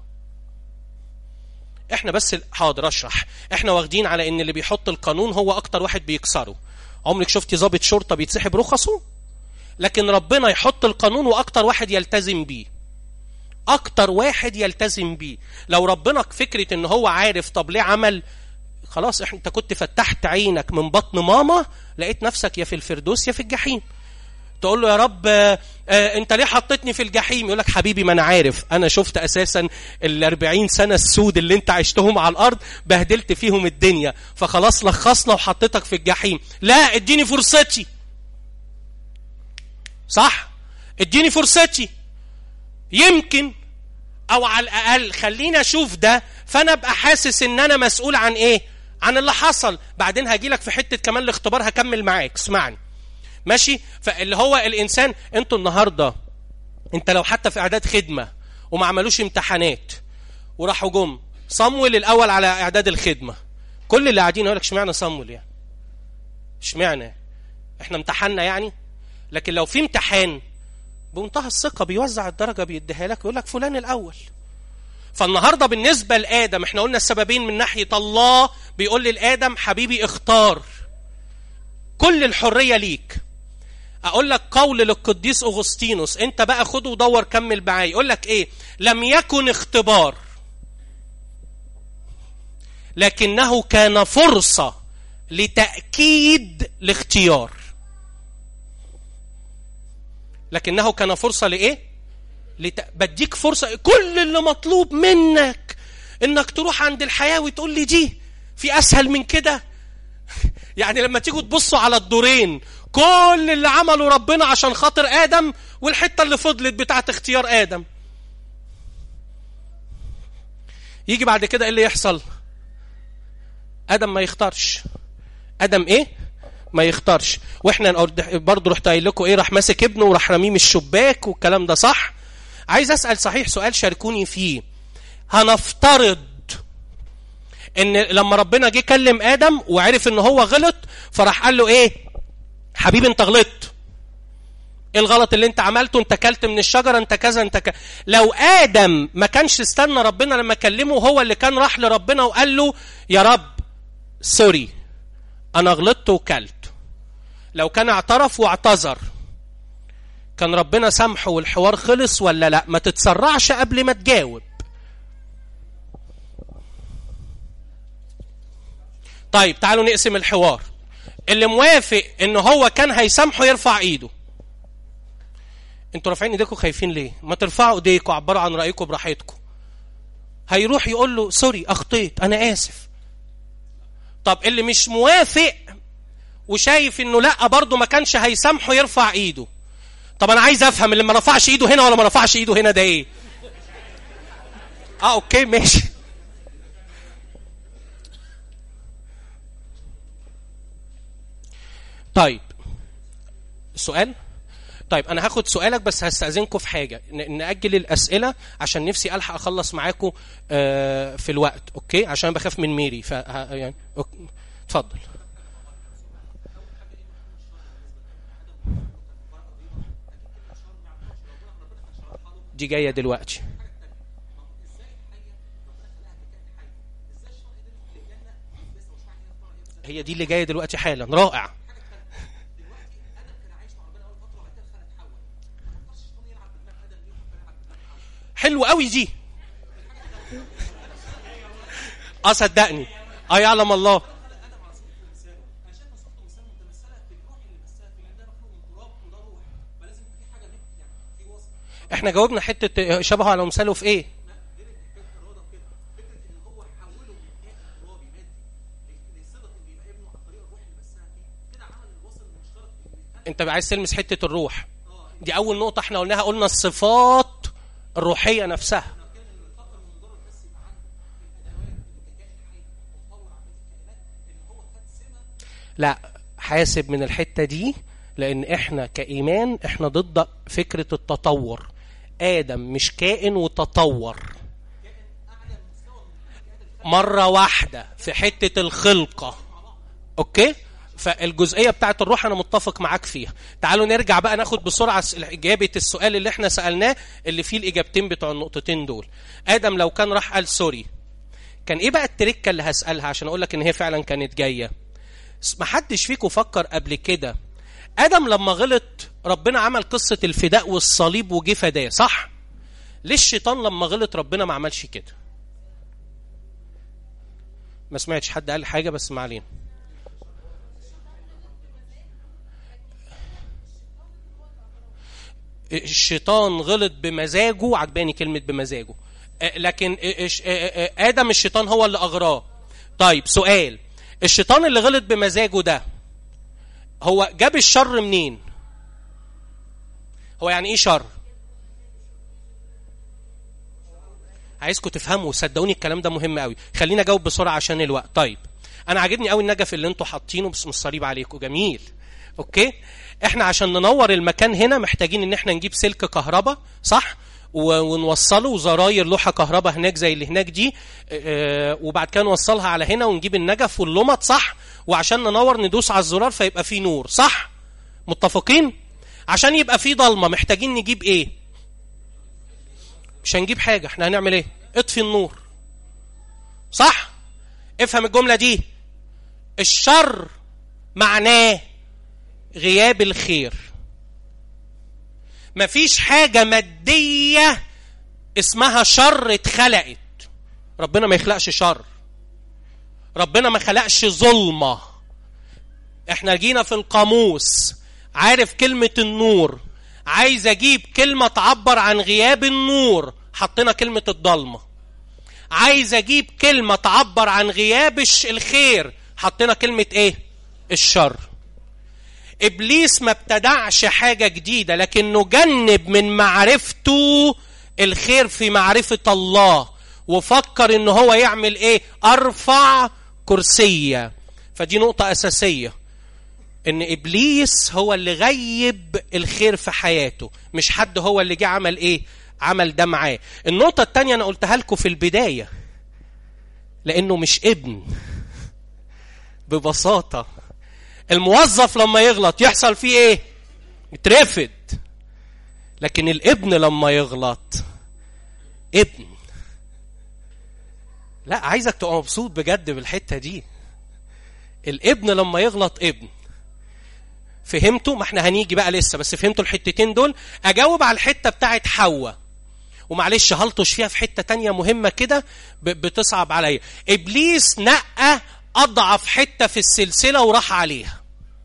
احنا بس حاضر اشرح احنا واخدين على ان اللي بيحط القانون هو اكتر واحد بيكسره عمرك شفتي ضابط شرطه بيتسحب رخصه لكن ربنا يحط القانون واكتر واحد يلتزم بيه اكتر واحد يلتزم بيه لو ربنا فكره ان هو عارف طب ليه عمل خلاص انت كنت فتحت عينك من بطن ماما لقيت نفسك يا في الفردوس يا في الجحيم تقول له يا رب آه آه انت ليه حطيتني في الجحيم يقول لك حبيبي ما انا عارف انا شفت اساسا ال 40 سنه السود اللي انت عشتهم على الارض بهدلت فيهم الدنيا فخلاص لخصنا وحطيتك في الجحيم لا اديني فرصتي صح اديني فرصتي يمكن او على الاقل خليني اشوف ده فانا ابقى حاسس ان انا مسؤول عن ايه عن اللي حصل بعدين هاجي لك في حته كمان الاختبار هكمل معاك اسمعني ماشي فاللي هو الانسان انتوا النهارده انت لو حتى في اعداد خدمه وما عملوش امتحانات وراحوا جم صمويل الاول على اعداد الخدمه كل اللي قاعدين يقول لك اشمعنى صمويل يعني اشمعنى احنا امتحنا يعني لكن لو في امتحان بمنتهى الثقه بيوزع الدرجه بيديها لك يقول لك فلان الاول فالنهارده بالنسبه لادم احنا قلنا السببين من ناحيه الله بيقول لادم حبيبي اختار كل الحريه ليك اقول لك قول للقديس اغسطينوس انت بقى خد ودور كمل معايا يقول لك ايه لم يكن اختبار لكنه كان فرصه لتاكيد الاختيار لكنه كان فرصه لايه لت... بديك فرصه كل اللي مطلوب منك انك تروح عند الحياه وتقول لي دي في اسهل من كده يعني لما تيجوا تبصوا على الدورين كل اللي عمله ربنا عشان خاطر ادم والحته اللي فضلت بتاعت اختيار ادم يجي بعد كده ايه اللي يحصل ادم ما يختارش ادم ايه ما يختارش واحنا برضه رحت قايل لكم ايه راح ماسك ابنه وراح رميه من الشباك والكلام ده صح عايز اسال صحيح سؤال شاركوني فيه هنفترض ان لما ربنا جه كلم ادم وعرف ان هو غلط فراح قال له ايه حبيبي انت غلطت ايه الغلط اللي انت عملته انت كلت من الشجره انت كذا انت ك... لو ادم ما كانش استنى ربنا لما كلمه هو اللي كان راح لربنا وقال له يا رب سوري انا غلطت وكلت لو كان اعترف واعتذر كان ربنا سامحه والحوار خلص ولا لا ما تتسرعش قبل ما تجاوب طيب تعالوا نقسم الحوار اللي موافق ان هو كان هيسامحه يرفع ايده انتوا رافعين ايديكم خايفين ليه ما ترفعوا ايديكم عبروا عن رايكم براحتكم هيروح يقول له سوري اخطيت انا اسف طب اللي مش موافق وشايف انه لا برضه ما كانش هيسامحه يرفع ايده طب انا عايز افهم اللي ما رفعش ايده هنا ولا ما رفعش ايده هنا ده ايه اه اوكي ماشي طيب سؤال طيب انا هاخد سؤالك بس هستاذنكم في حاجه ناجل الاسئله عشان نفسي الحق اخلص معاكم في الوقت اوكي عشان بخاف من ميري ف يعني اتفضل دي جايه دلوقتي هي دي اللي جايه دلوقتي حالا رائع حلو قوي دي اه صدقني اه يعلم الله احنا جاوبنا حته شبهه على مثاله في ايه انت عايز تلمس حته الروح دي اول نقطه احنا قلناها قلنا الصفات الروحيه نفسها لا حاسب من الحته دي لان احنا كايمان احنا ضد فكره التطور ادم مش كائن وتطور مره واحده في حته الخلقه اوكي فالجزئيه بتاعت الروح انا متفق معاك فيها تعالوا نرجع بقى ناخد بسرعه اجابه السؤال اللي احنا سالناه اللي فيه الاجابتين بتوع النقطتين دول ادم لو كان راح قال سوري كان ايه بقى التركه اللي هسالها عشان اقول لك ان هي فعلا كانت جايه ما حدش فيكم فكر قبل كده ادم لما غلط ربنا عمل قصه الفداء والصليب وجه فداه صح ليه الشيطان لما غلط ربنا ما عملش كده ما سمعتش حد قال حاجه بس ما علينا الشيطان غلط بمزاجه عجباني كلمة بمزاجه لكن آدم الشيطان هو اللي أغراه طيب سؤال الشيطان اللي غلط بمزاجه ده هو جاب الشر منين هو يعني ايه شر عايزكم تفهموا صدقوني الكلام ده مهم قوي خلينا اجاوب بسرعه عشان الوقت طيب انا عاجبني قوي النجف اللي انتوا حاطينه باسم الصليب عليكم جميل اوكي احنا عشان ننور المكان هنا محتاجين ان احنا نجيب سلك كهرباء صح ونوصله وزراير لوحه كهرباء هناك زي اللي هناك دي اه وبعد كده نوصلها على هنا ونجيب النجف واللمط صح وعشان ننور ندوس على الزرار فيبقى فيه نور صح متفقين عشان يبقى فيه ضلمه محتاجين نجيب ايه مش هنجيب حاجه احنا هنعمل ايه اطفي النور صح افهم الجمله دي الشر معناه غياب الخير مفيش حاجة مادية اسمها شر اتخلقت ربنا ما يخلقش شر ربنا ما خلقش ظلمة احنا جينا في القاموس عارف كلمة النور عايز اجيب كلمة تعبر عن غياب النور حطينا كلمة الضلمة عايز اجيب كلمة تعبر عن غياب الخير حطينا كلمة ايه الشر ابليس ما ابتدعش حاجه جديده لكنه جنب من معرفته الخير في معرفه الله وفكر ان هو يعمل ايه ارفع كرسيه فدي نقطه اساسيه ان ابليس هو اللي غيب الخير في حياته مش حد هو اللي جه عمل ايه عمل ده معاه النقطه الثانيه انا قلتها لكم في البدايه لانه مش ابن ببساطه الموظف لما يغلط يحصل فيه ايه يترفد لكن الابن لما يغلط ابن لا عايزك تبقى مبسوط بجد بالحته دي الابن لما يغلط ابن فهمتوا ما احنا هنيجي بقى لسه بس فهمتوا الحتتين دول اجاوب على الحته بتاعت حواء ومعلش هلطش فيها في حته تانية مهمه كده بتصعب عليا ابليس نقى اضعف حته في السلسله وراح عليها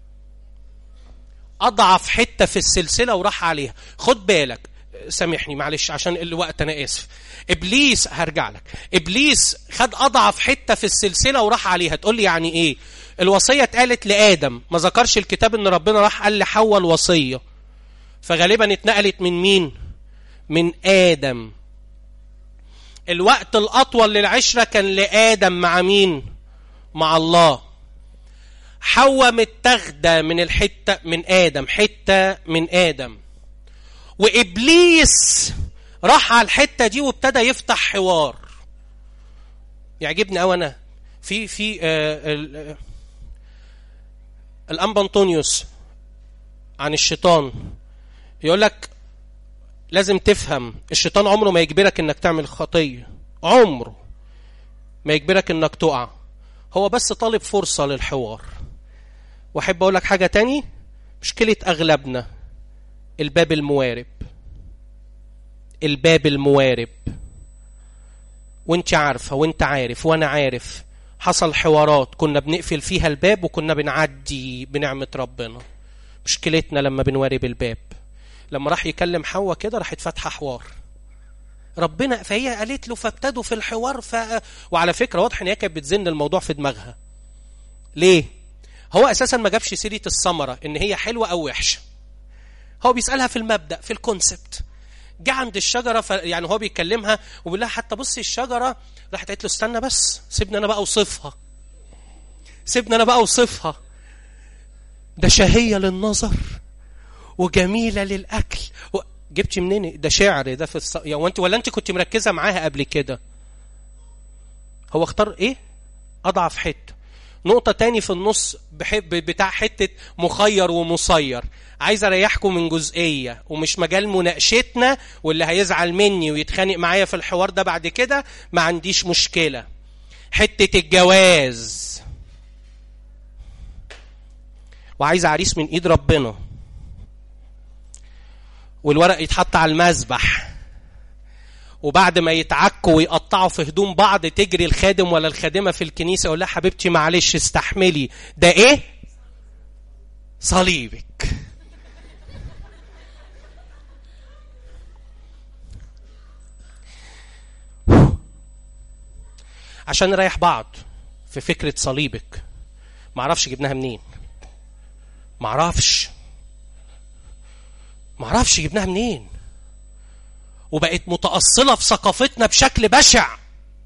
اضعف حته في السلسله وراح عليها خد بالك سامحني معلش عشان الوقت انا اسف ابليس هرجع لك ابليس خد اضعف حته في السلسله وراح عليها تقول لي يعني ايه الوصيه اتقالت لادم ما ذكرش الكتاب ان ربنا راح قال لحواء الوصيه فغالبا اتنقلت من مين من ادم الوقت الاطول للعشره كان لادم مع مين مع الله حواء متاخده من الحته من ادم حته من ادم وابليس راح على الحته دي وابتدى يفتح حوار يعجبني قوي انا في في آه الانبا انطونيوس عن الشيطان يقول لك لازم تفهم الشيطان عمره ما يجبرك انك تعمل خطيه عمره ما يجبرك انك تقع هو بس طالب فرصه للحوار واحب اقول لك حاجه تاني مشكله اغلبنا الباب الموارب الباب الموارب وانت عارفه وانت عارف وانا عارف حصل حوارات كنا بنقفل فيها الباب وكنا بنعدي بنعمه ربنا مشكلتنا لما بنوارب الباب لما راح يكلم حواء كده راحت فاتحه حوار ربنا فهي قالت له فابتدوا في الحوار ف... وعلى فكره واضح ان هي كانت بتزن الموضوع في دماغها ليه هو اساسا ما جابش سيره الثمره ان هي حلوه او وحشه هو بيسالها في المبدا في الكونسبت جه عند الشجره ف... يعني هو بيكلمها وبيقول لها حتى بصي الشجره راحت قالت له استنى بس سيبني انا بقى اوصفها سيبني انا بقى اوصفها ده شهيه للنظر وجميله للاكل و... جبتي منين ده شعر ده في الص... يا وانت ولا انت كنت مركزه معاها قبل كده هو اختار ايه اضعف حته نقطه تاني في النص بحب بتاع حته مخير ومصير عايز اريحكم من جزئيه ومش مجال مناقشتنا واللي هيزعل مني ويتخانق معايا في الحوار ده بعد كده ما عنديش مشكله حته الجواز وعايز عريس من ايد ربنا والورق يتحط على المذبح وبعد ما يتعكوا ويقطعوا في هدوم بعض تجري الخادم ولا الخادمه في الكنيسه يقول لها حبيبتي معلش استحملي ده ايه صليبك عشان نريح بعض في فكره صليبك معرفش جبناها منين معرفش معرفش جبناها منين وبقت متأصلة في ثقافتنا بشكل بشع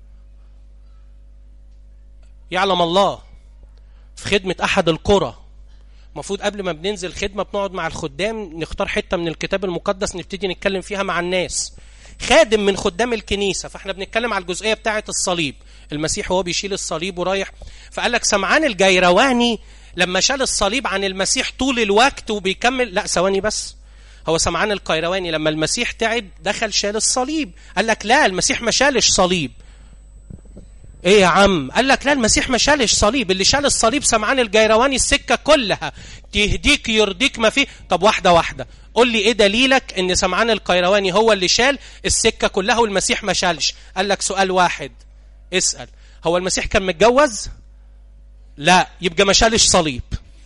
يعلم الله في خدمة أحد القرى المفروض قبل ما بننزل خدمة بنقعد مع الخدام نختار حتة من الكتاب المقدس نبتدي نتكلم فيها مع الناس خادم من خدام الكنيسة فاحنا بنتكلم على الجزئية بتاعة الصليب المسيح وهو بيشيل الصليب ورايح فقال لك سمعان الجيرواني لما شال الصليب عن المسيح طول الوقت وبيكمل لا ثواني بس هو سمعان القيرواني لما المسيح تعب دخل شال الصليب قال لك لا المسيح ما شالش صليب ايه يا عم قال لك لا المسيح ما شالش صليب اللي شال الصليب سمعان الجيرواني السكه كلها تهديك يرضيك ما فيه طب واحده واحده قول لي ايه دليلك ان سمعان القيرواني هو اللي شال السكه كلها والمسيح ما شالش قال لك سؤال واحد اسال هو المسيح كان متجوز لا يبقى ما شالش صليب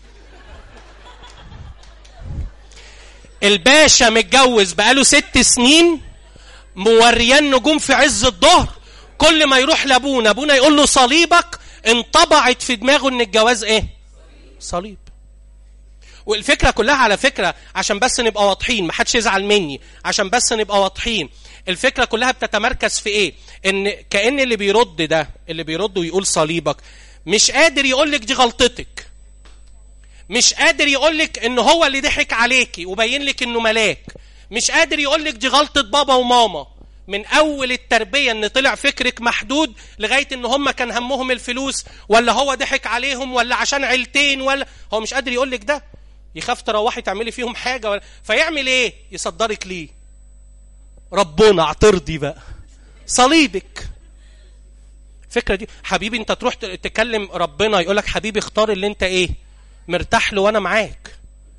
الباشا متجوز بقاله ست سنين موريان نجوم في عز الظهر كل ما يروح لابونا ابونا يقول له صليبك انطبعت في دماغه ان الجواز ايه صليب والفكره كلها على فكره عشان بس نبقى واضحين ما حدش يزعل مني عشان بس نبقى واضحين الفكره كلها بتتمركز في ايه ان كان اللي بيرد ده اللي بيرد ويقول صليبك مش قادر يقول لك دي غلطتك مش قادر يقول لك ان هو اللي ضحك عليكي وبين لك انه ملاك مش قادر يقول لك دي غلطه بابا وماما من اول التربيه ان طلع فكرك محدود لغايه ان هم كان همهم الفلوس ولا هو ضحك عليهم ولا عشان عيلتين ولا هو مش قادر يقول لك ده يخاف تروحي تعملي فيهم حاجه ولا فيعمل ايه يصدرك ليه ربنا اعترضي بقى صليبك الفكره دي حبيبي انت تروح تكلم ربنا يقول لك حبيبي اختار اللي انت ايه مرتاح له وانا معاك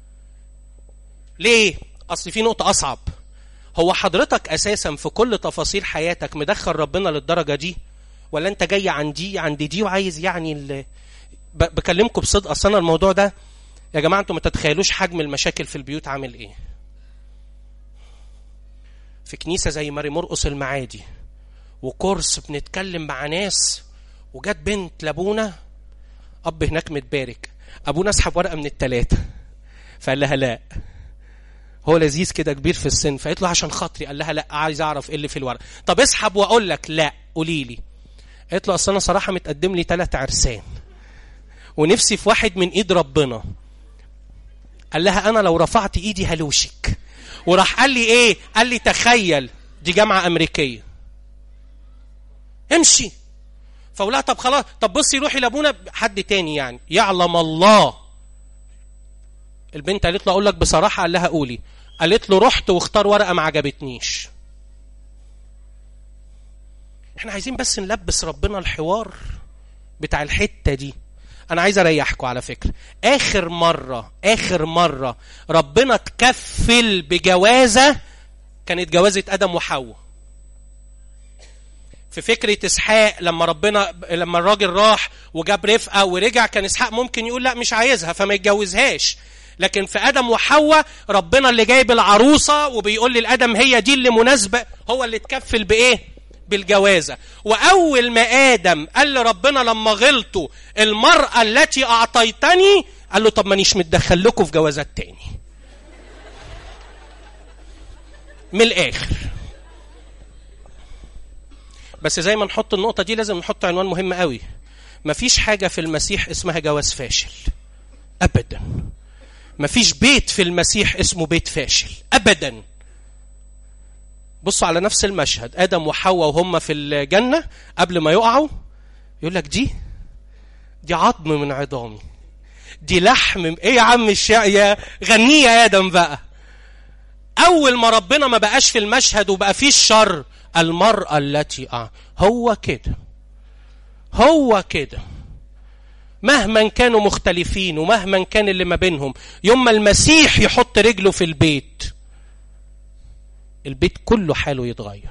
ليه اصل في نقطه اصعب هو حضرتك اساسا في كل تفاصيل حياتك مدخل ربنا للدرجه دي ولا انت جاي عن دي عند دي وعايز يعني ال... ب... بكلمكم بصدق اصل انا الموضوع ده يا جماعه انتوا ما تتخيلوش حجم المشاكل في البيوت عامل ايه في كنيسه زي ماري مرقص المعادي وكورس بنتكلم مع ناس وجت بنت لابونا اب هناك متبارك ابونا اسحب ورقه من الثلاثه فقال لها لا هو لذيذ كده كبير في السن فقالت له عشان خاطري قال لها لا عايز اعرف ايه اللي في الورقه طب اسحب واقول لك لا قولي لي قالت له اصل انا صراحه متقدم لي ثلاث عرسان ونفسي في واحد من ايد ربنا قال لها انا لو رفعت ايدي هلوشك وراح قال لي ايه قال لي تخيل دي جامعه امريكيه امشي فقول لها طب خلاص طب بصي روحي لابونا حد تاني يعني يعلم الله البنت قالت له اقول لك بصراحه قال لها قولي قالت له رحت واختار ورقه ما عجبتنيش احنا عايزين بس نلبس ربنا الحوار بتاع الحته دي انا عايز اريحكم على فكره اخر مره اخر مره ربنا تكفل بجوازه كانت جوازة ادم وحواء في فكرة اسحاق لما ربنا لما الراجل راح وجاب رفقة ورجع كان اسحاق ممكن يقول لا مش عايزها فما يتجوزهاش لكن في ادم وحواء ربنا اللي جايب العروسة وبيقول للادم هي دي اللي مناسبة هو اللي اتكفل بايه بالجوازة واول ما ادم قال لربنا لما غلطوا المرأة التي اعطيتني قال له طب مانيش متدخل لكم في جوازات تاني من الاخر بس زي ما نحط النقطة دي لازم نحط عنوان مهم قوي مفيش حاجة في المسيح اسمها جواز فاشل أبدا مفيش بيت في المسيح اسمه بيت فاشل أبدا بصوا على نفس المشهد آدم وحواء وهم في الجنة قبل ما يقعوا يقول لك دي دي عظم من عظامي دي لحم ايه يا عم الشع يا غنيه يا ادم بقى اول ما ربنا ما بقاش في المشهد وبقى فيه الشر المرأة التي أع... هو كده هو كده مهما كانوا مختلفين ومهما كان اللي ما بينهم يوم ما المسيح يحط رجله في البيت البيت كله حاله يتغير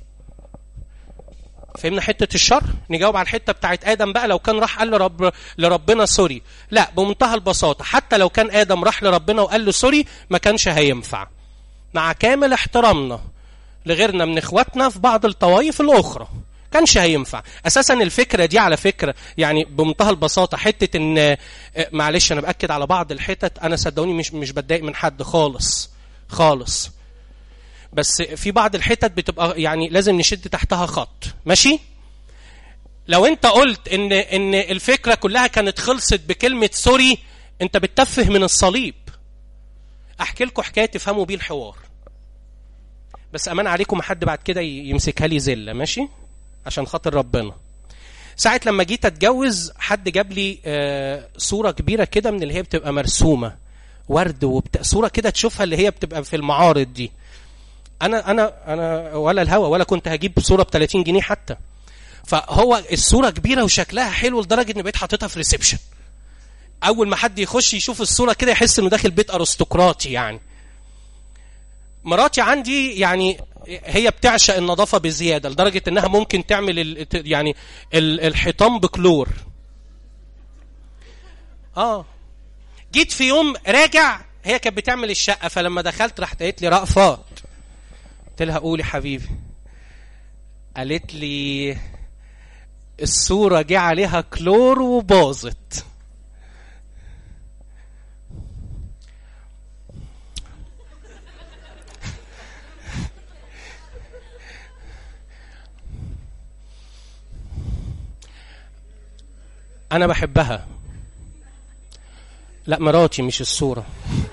فهمنا حتة الشر نجاوب على الحتة بتاعت آدم بقى لو كان راح قال لرب لربنا سوري لا بمنتهى البساطة حتى لو كان آدم راح لربنا وقال له سوري ما كانش هينفع مع كامل احترامنا لغيرنا من اخواتنا في بعض الطوائف الاخرى كانش هينفع اساسا الفكره دي على فكره يعني بمنتهى البساطه حته ان معلش انا باكد على بعض الحتت انا صدقوني مش مش بتضايق من حد خالص خالص بس في بعض الحتت بتبقى يعني لازم نشد تحتها خط ماشي لو انت قلت ان ان الفكره كلها كانت خلصت بكلمه سوري انت بتتفه من الصليب احكي لكم حكايه تفهموا بيه الحوار بس امان عليكم حد بعد كده يمسكها لي زله ماشي عشان خاطر ربنا ساعة لما جيت اتجوز حد جاب لي آه صورة كبيرة كده من اللي هي بتبقى مرسومة ورد وبت... صورة كده تشوفها اللي هي بتبقى في المعارض دي انا انا انا ولا الهوا ولا كنت هجيب صورة ب 30 جنيه حتى فهو الصورة كبيرة وشكلها حلو لدرجة اني بقيت حاططها في ريسبشن اول ما حد يخش يشوف الصورة كده يحس انه داخل بيت ارستقراطي يعني مراتي عندي يعني هي بتعشق النظافه بزياده لدرجه انها ممكن تعمل ال يعني ال الحيطان بكلور اه جيت في يوم راجع هي كانت بتعمل الشقه فلما دخلت راحت قالت لي رأفات قلت لها قولي حبيبي قالت لي الصوره جه عليها كلور وباظت انا بحبها لا مراتي مش الصوره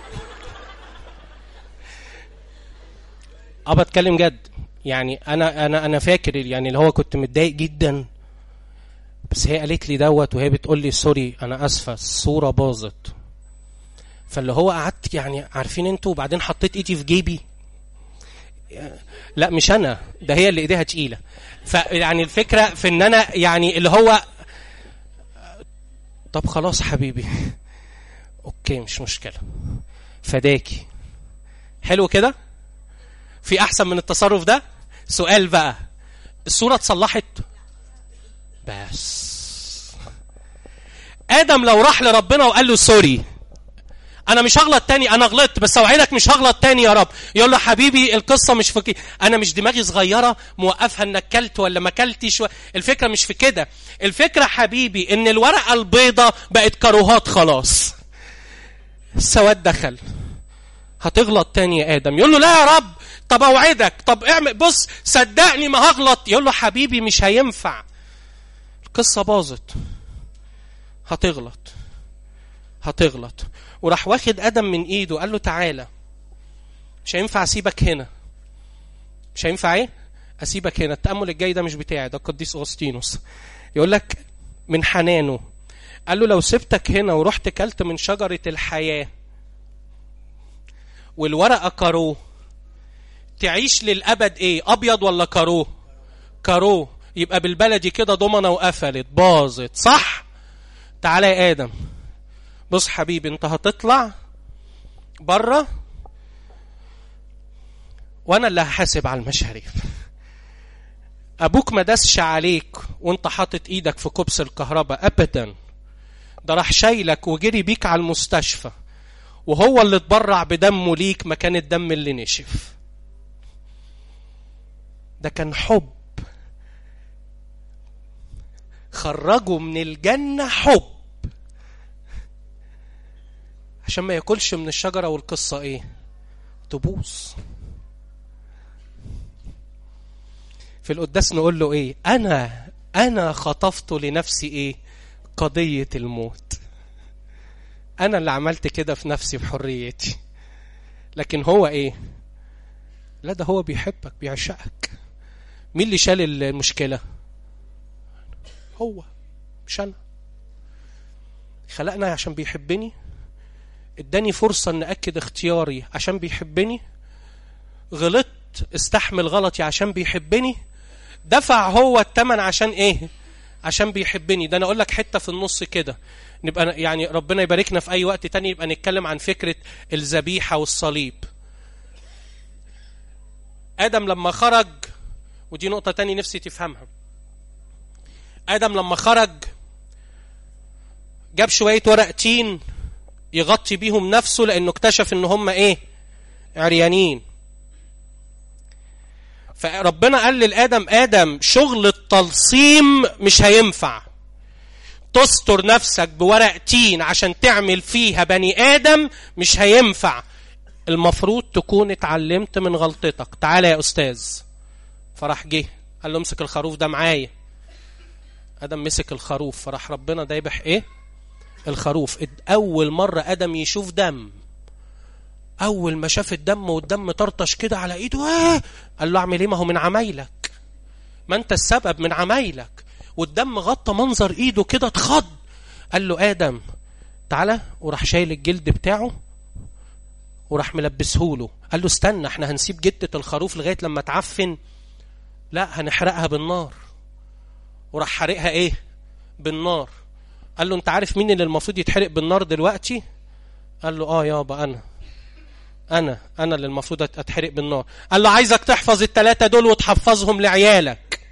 اه بتكلم جد يعني انا انا انا فاكر يعني اللي هو كنت متضايق جدا بس هي قالت لي دوت وهي بتقول لي سوري انا اسفه الصوره باظت فاللي هو قعدت يعني عارفين انتوا وبعدين حطيت ايدي في جيبي لا مش انا ده هي اللي ايديها تقيله فيعني الفكره في ان انا يعني اللي هو طب خلاص حبيبي اوكي مش مشكلة فداكي حلو كده في احسن من التصرف ده سؤال بقى الصورة اتصلحت بس ادم لو راح لربنا وقال له سوري انا مش هغلط تاني انا غلطت بس اوعدك مش هغلط تاني يا رب يقول له حبيبي القصه مش في كده انا مش دماغي صغيره موقفها انك كلت ولا ما كلتش و... الفكره مش في كده الفكره حبيبي ان الورقه البيضه بقت كروهات خلاص السواد دخل هتغلط تاني يا ادم يقول له لا يا رب طب اوعدك طب اعمل بص صدقني ما هغلط يقول له حبيبي مش هينفع القصه باظت هتغلط هتغلط وراح واخد ادم من ايده قال له تعالى مش هينفع اسيبك هنا مش هينفع ايه اسيبك هنا التامل الجاي ده مش بتاعي ده القديس اغسطينوس يقول لك من حنانه قال له لو سبتك هنا ورحت كلت من شجره الحياه والورقه كارو تعيش للابد ايه ابيض ولا كارو كارو يبقى بالبلدي كده ضمنه وقفلت باظت صح تعالى يا ادم بص حبيبي انت هتطلع بره وانا اللي هحاسب على المشاريب ابوك ما داسش عليك وانت حاطط ايدك في كبس الكهرباء ابدا ده راح شايلك وجري بيك على المستشفى وهو اللي اتبرع بدمه ليك مكان الدم اللي نشف ده كان حب خرجوا من الجنة حب عشان ما ياكلش من الشجرة والقصة ايه تبوظ في القداس نقول له ايه انا انا خطفت لنفسي ايه قضية الموت انا اللي عملت كده في نفسي بحريتي لكن هو ايه لا ده هو بيحبك بيعشقك مين اللي شال المشكلة هو مش انا خلقنا عشان بيحبني اداني فرصة ان اكد اختياري عشان بيحبني غلطت استحمل غلطي عشان بيحبني دفع هو الثمن عشان ايه عشان بيحبني ده انا اقول لك حته في النص كده نبقى يعني ربنا يباركنا في اي وقت تاني يبقى نتكلم عن فكره الذبيحه والصليب ادم لما خرج ودي نقطه تاني نفسي تفهمها ادم لما خرج جاب شويه ورق تين يغطي بيهم نفسه لانه اكتشف ان هم ايه عريانين فربنا قال للادم ادم شغل التلصيم مش هينفع تستر نفسك بورق تين عشان تعمل فيها بني ادم مش هينفع المفروض تكون اتعلمت من غلطتك تعالى يا استاذ فراح جه قال له امسك الخروف ده معايا ادم مسك الخروف فراح ربنا ذابح ايه الخروف اول مره ادم يشوف دم اول ما شاف الدم والدم طرطش كده على ايده آه قال له اعمل ايه ما هو من عمايلك ما انت السبب من عمايلك والدم غطى منظر ايده كده اتخض قال له ادم تعالى وراح شايل الجلد بتاعه وراح ملبسهوله قال له استنى احنا هنسيب جتة الخروف لغاية لما تعفن لا هنحرقها بالنار وراح حرقها ايه بالنار قال له انت عارف مين اللي المفروض يتحرق بالنار دلوقتي قال له اه يابا انا انا انا اللي المفروض اتحرق بالنار قال له عايزك تحفظ الثلاثه دول وتحفظهم لعيالك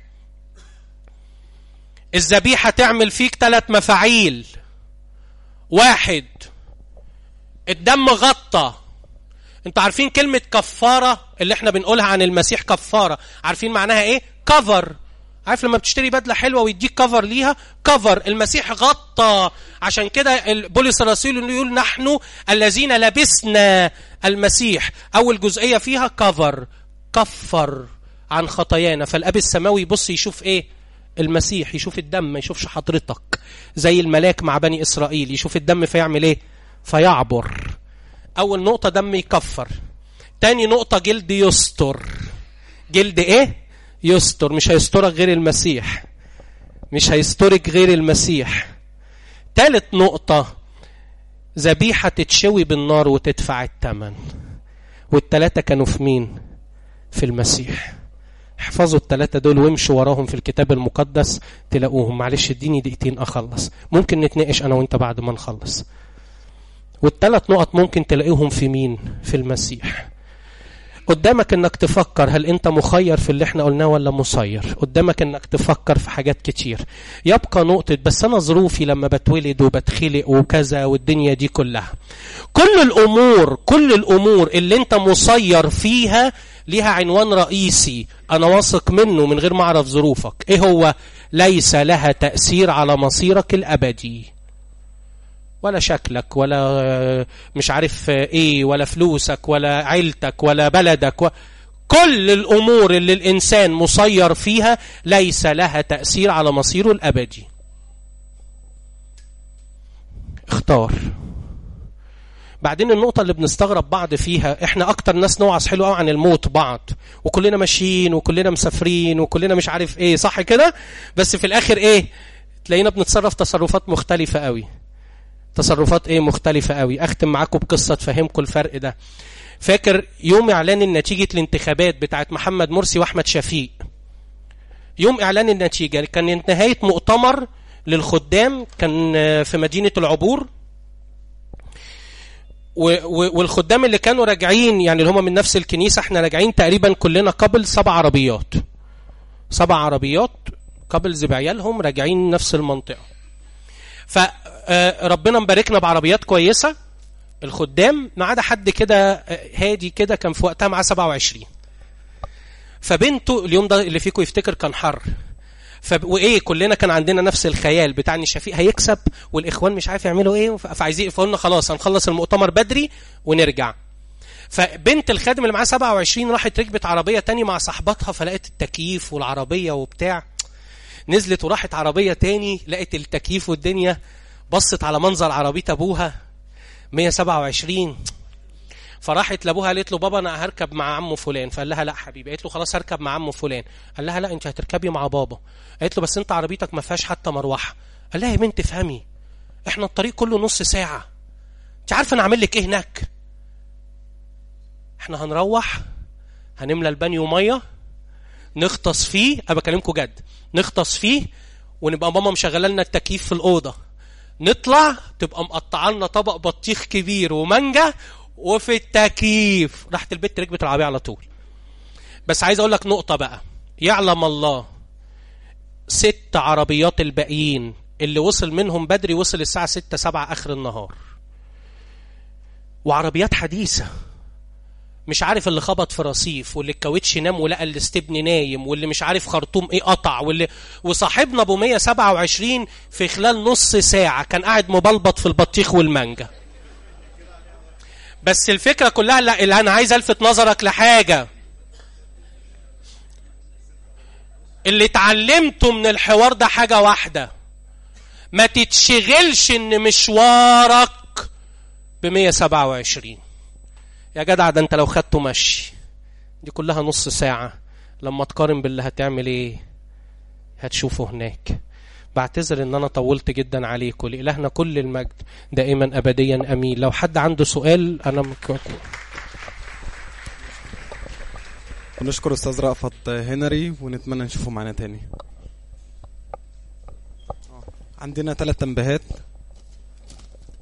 الذبيحه تعمل فيك ثلاث مفاعيل واحد الدم غطى انتوا عارفين كلمه كفاره اللي احنا بنقولها عن المسيح كفاره عارفين معناها ايه كفر عارف لما بتشتري بدله حلوه ويديك كفر ليها كفر المسيح غطى عشان كده بولس الرسول يقول نحن الذين لبسنا المسيح اول جزئيه فيها كفر كفر عن خطايانا فالاب السماوي يبص يشوف ايه المسيح يشوف الدم ما يشوفش حضرتك زي الملاك مع بني اسرائيل يشوف الدم فيعمل ايه فيعبر اول نقطه دم يكفر تاني نقطه جلد يستر جلد ايه يستر مش هيسترك غير المسيح مش هيسترك غير المسيح تالت نقطة ذبيحة تتشوي بالنار وتدفع الثمن والتلاتة كانوا في مين في المسيح احفظوا التلاتة دول وامشوا وراهم في الكتاب المقدس تلاقوهم معلش اديني دقيقتين اخلص ممكن نتناقش انا وانت بعد ما نخلص والتلات نقط ممكن تلاقيهم في مين في المسيح قدامك انك تفكر هل انت مخير في اللي احنا قلناه ولا مسير قدامك انك تفكر في حاجات كتير يبقى نقطة بس انا ظروفي لما بتولد وبتخلق وكذا والدنيا دي كلها كل الامور كل الامور اللي انت مسير فيها ليها عنوان رئيسي انا واثق منه من غير ما اعرف ظروفك ايه هو ليس لها تأثير على مصيرك الابدي ولا شكلك ولا مش عارف ايه ولا فلوسك ولا عيلتك ولا بلدك و... كل الامور اللي الانسان مسير فيها ليس لها تاثير على مصيره الابدي اختار بعدين النقطة اللي بنستغرب بعض فيها احنا اكتر ناس نوعظ حلو قوي عن الموت بعض وكلنا ماشيين وكلنا مسافرين وكلنا مش عارف ايه صح كده بس في الاخر ايه تلاقينا بنتصرف تصرفات مختلفة قوي تصرفات ايه مختلفة قوي اختم معاكم بقصة تفهمكم الفرق ده فاكر يوم اعلان نتيجة الانتخابات بتاعت محمد مرسي واحمد شفيق يوم اعلان النتيجة كان نهاية مؤتمر للخدام كان في مدينة العبور والخدام اللي كانوا راجعين يعني اللي هم من نفس الكنيسة احنا راجعين تقريبا كلنا قبل سبع عربيات سبع عربيات كابلز بعيالهم راجعين نفس المنطقة فربنا مباركنا بعربيات كويسة الخدام ما عدا حد كده هادي كده كان في وقتها معاه 27 فبنته اليوم ده اللي فيكم يفتكر كان حر ف وايه كلنا كان عندنا نفس الخيال بتاع ان شفيق هيكسب والاخوان مش عارف يعملوا ايه فعايزين فقلنا خلاص هنخلص المؤتمر بدري ونرجع فبنت الخادم اللي معاه 27 راحت ركبت عربيه تاني مع صاحبتها فلقت التكييف والعربيه وبتاع نزلت وراحت عربيه تاني لقت التكييف والدنيا بصت على منظر عربيه ابوها 127 فراحت لابوها قالت له بابا انا هركب مع عمه فلان فقال لها لا حبيبي قالت له خلاص هركب مع عمه فلان قال لها لا انت هتركبي مع بابا قالت له بس انت عربيتك ما فيهاش حتى مروحه قال لها يا بنت افهمي احنا الطريق كله نص ساعه انت عارفه انا اعمل لك ايه هناك احنا هنروح هنملى البانيو ميه نغطس فيه انا بكلمكم جد نغطس فيه ونبقى ماما مشغله لنا التكييف في الاوضه نطلع تبقى مقطعه لنا طبق بطيخ كبير ومانجا وفي التكييف راحت البت ركبت العربيه على طول بس عايز اقول لك نقطه بقى يعلم الله ست عربيات الباقيين اللي وصل منهم بدري وصل الساعه 6 7 اخر النهار وعربيات حديثه مش عارف اللي خبط في رصيف واللي الكاوتش نام ولقى الاستبن نايم واللي مش عارف خرطوم ايه قطع واللي وصاحبنا ابو 127 في خلال نص ساعه كان قاعد مبلبط في البطيخ والمانجا بس الفكره كلها لا اللي انا عايز الفت نظرك لحاجه اللي اتعلمته من الحوار ده حاجه واحده ما تتشغلش ان مشوارك ب 127 يا جدع ده انت لو خدته مشي دي كلها نص ساعة لما تقارن باللي هتعمل ايه هتشوفه هناك بعتذر ان انا طولت جدا عليكم لإلهنا كل المجد دائما ابديا امين لو حد عنده سؤال انا مك... ونشكر استاذ رأفت هنري ونتمنى نشوفه معانا تاني عندنا ثلاث تنبيهات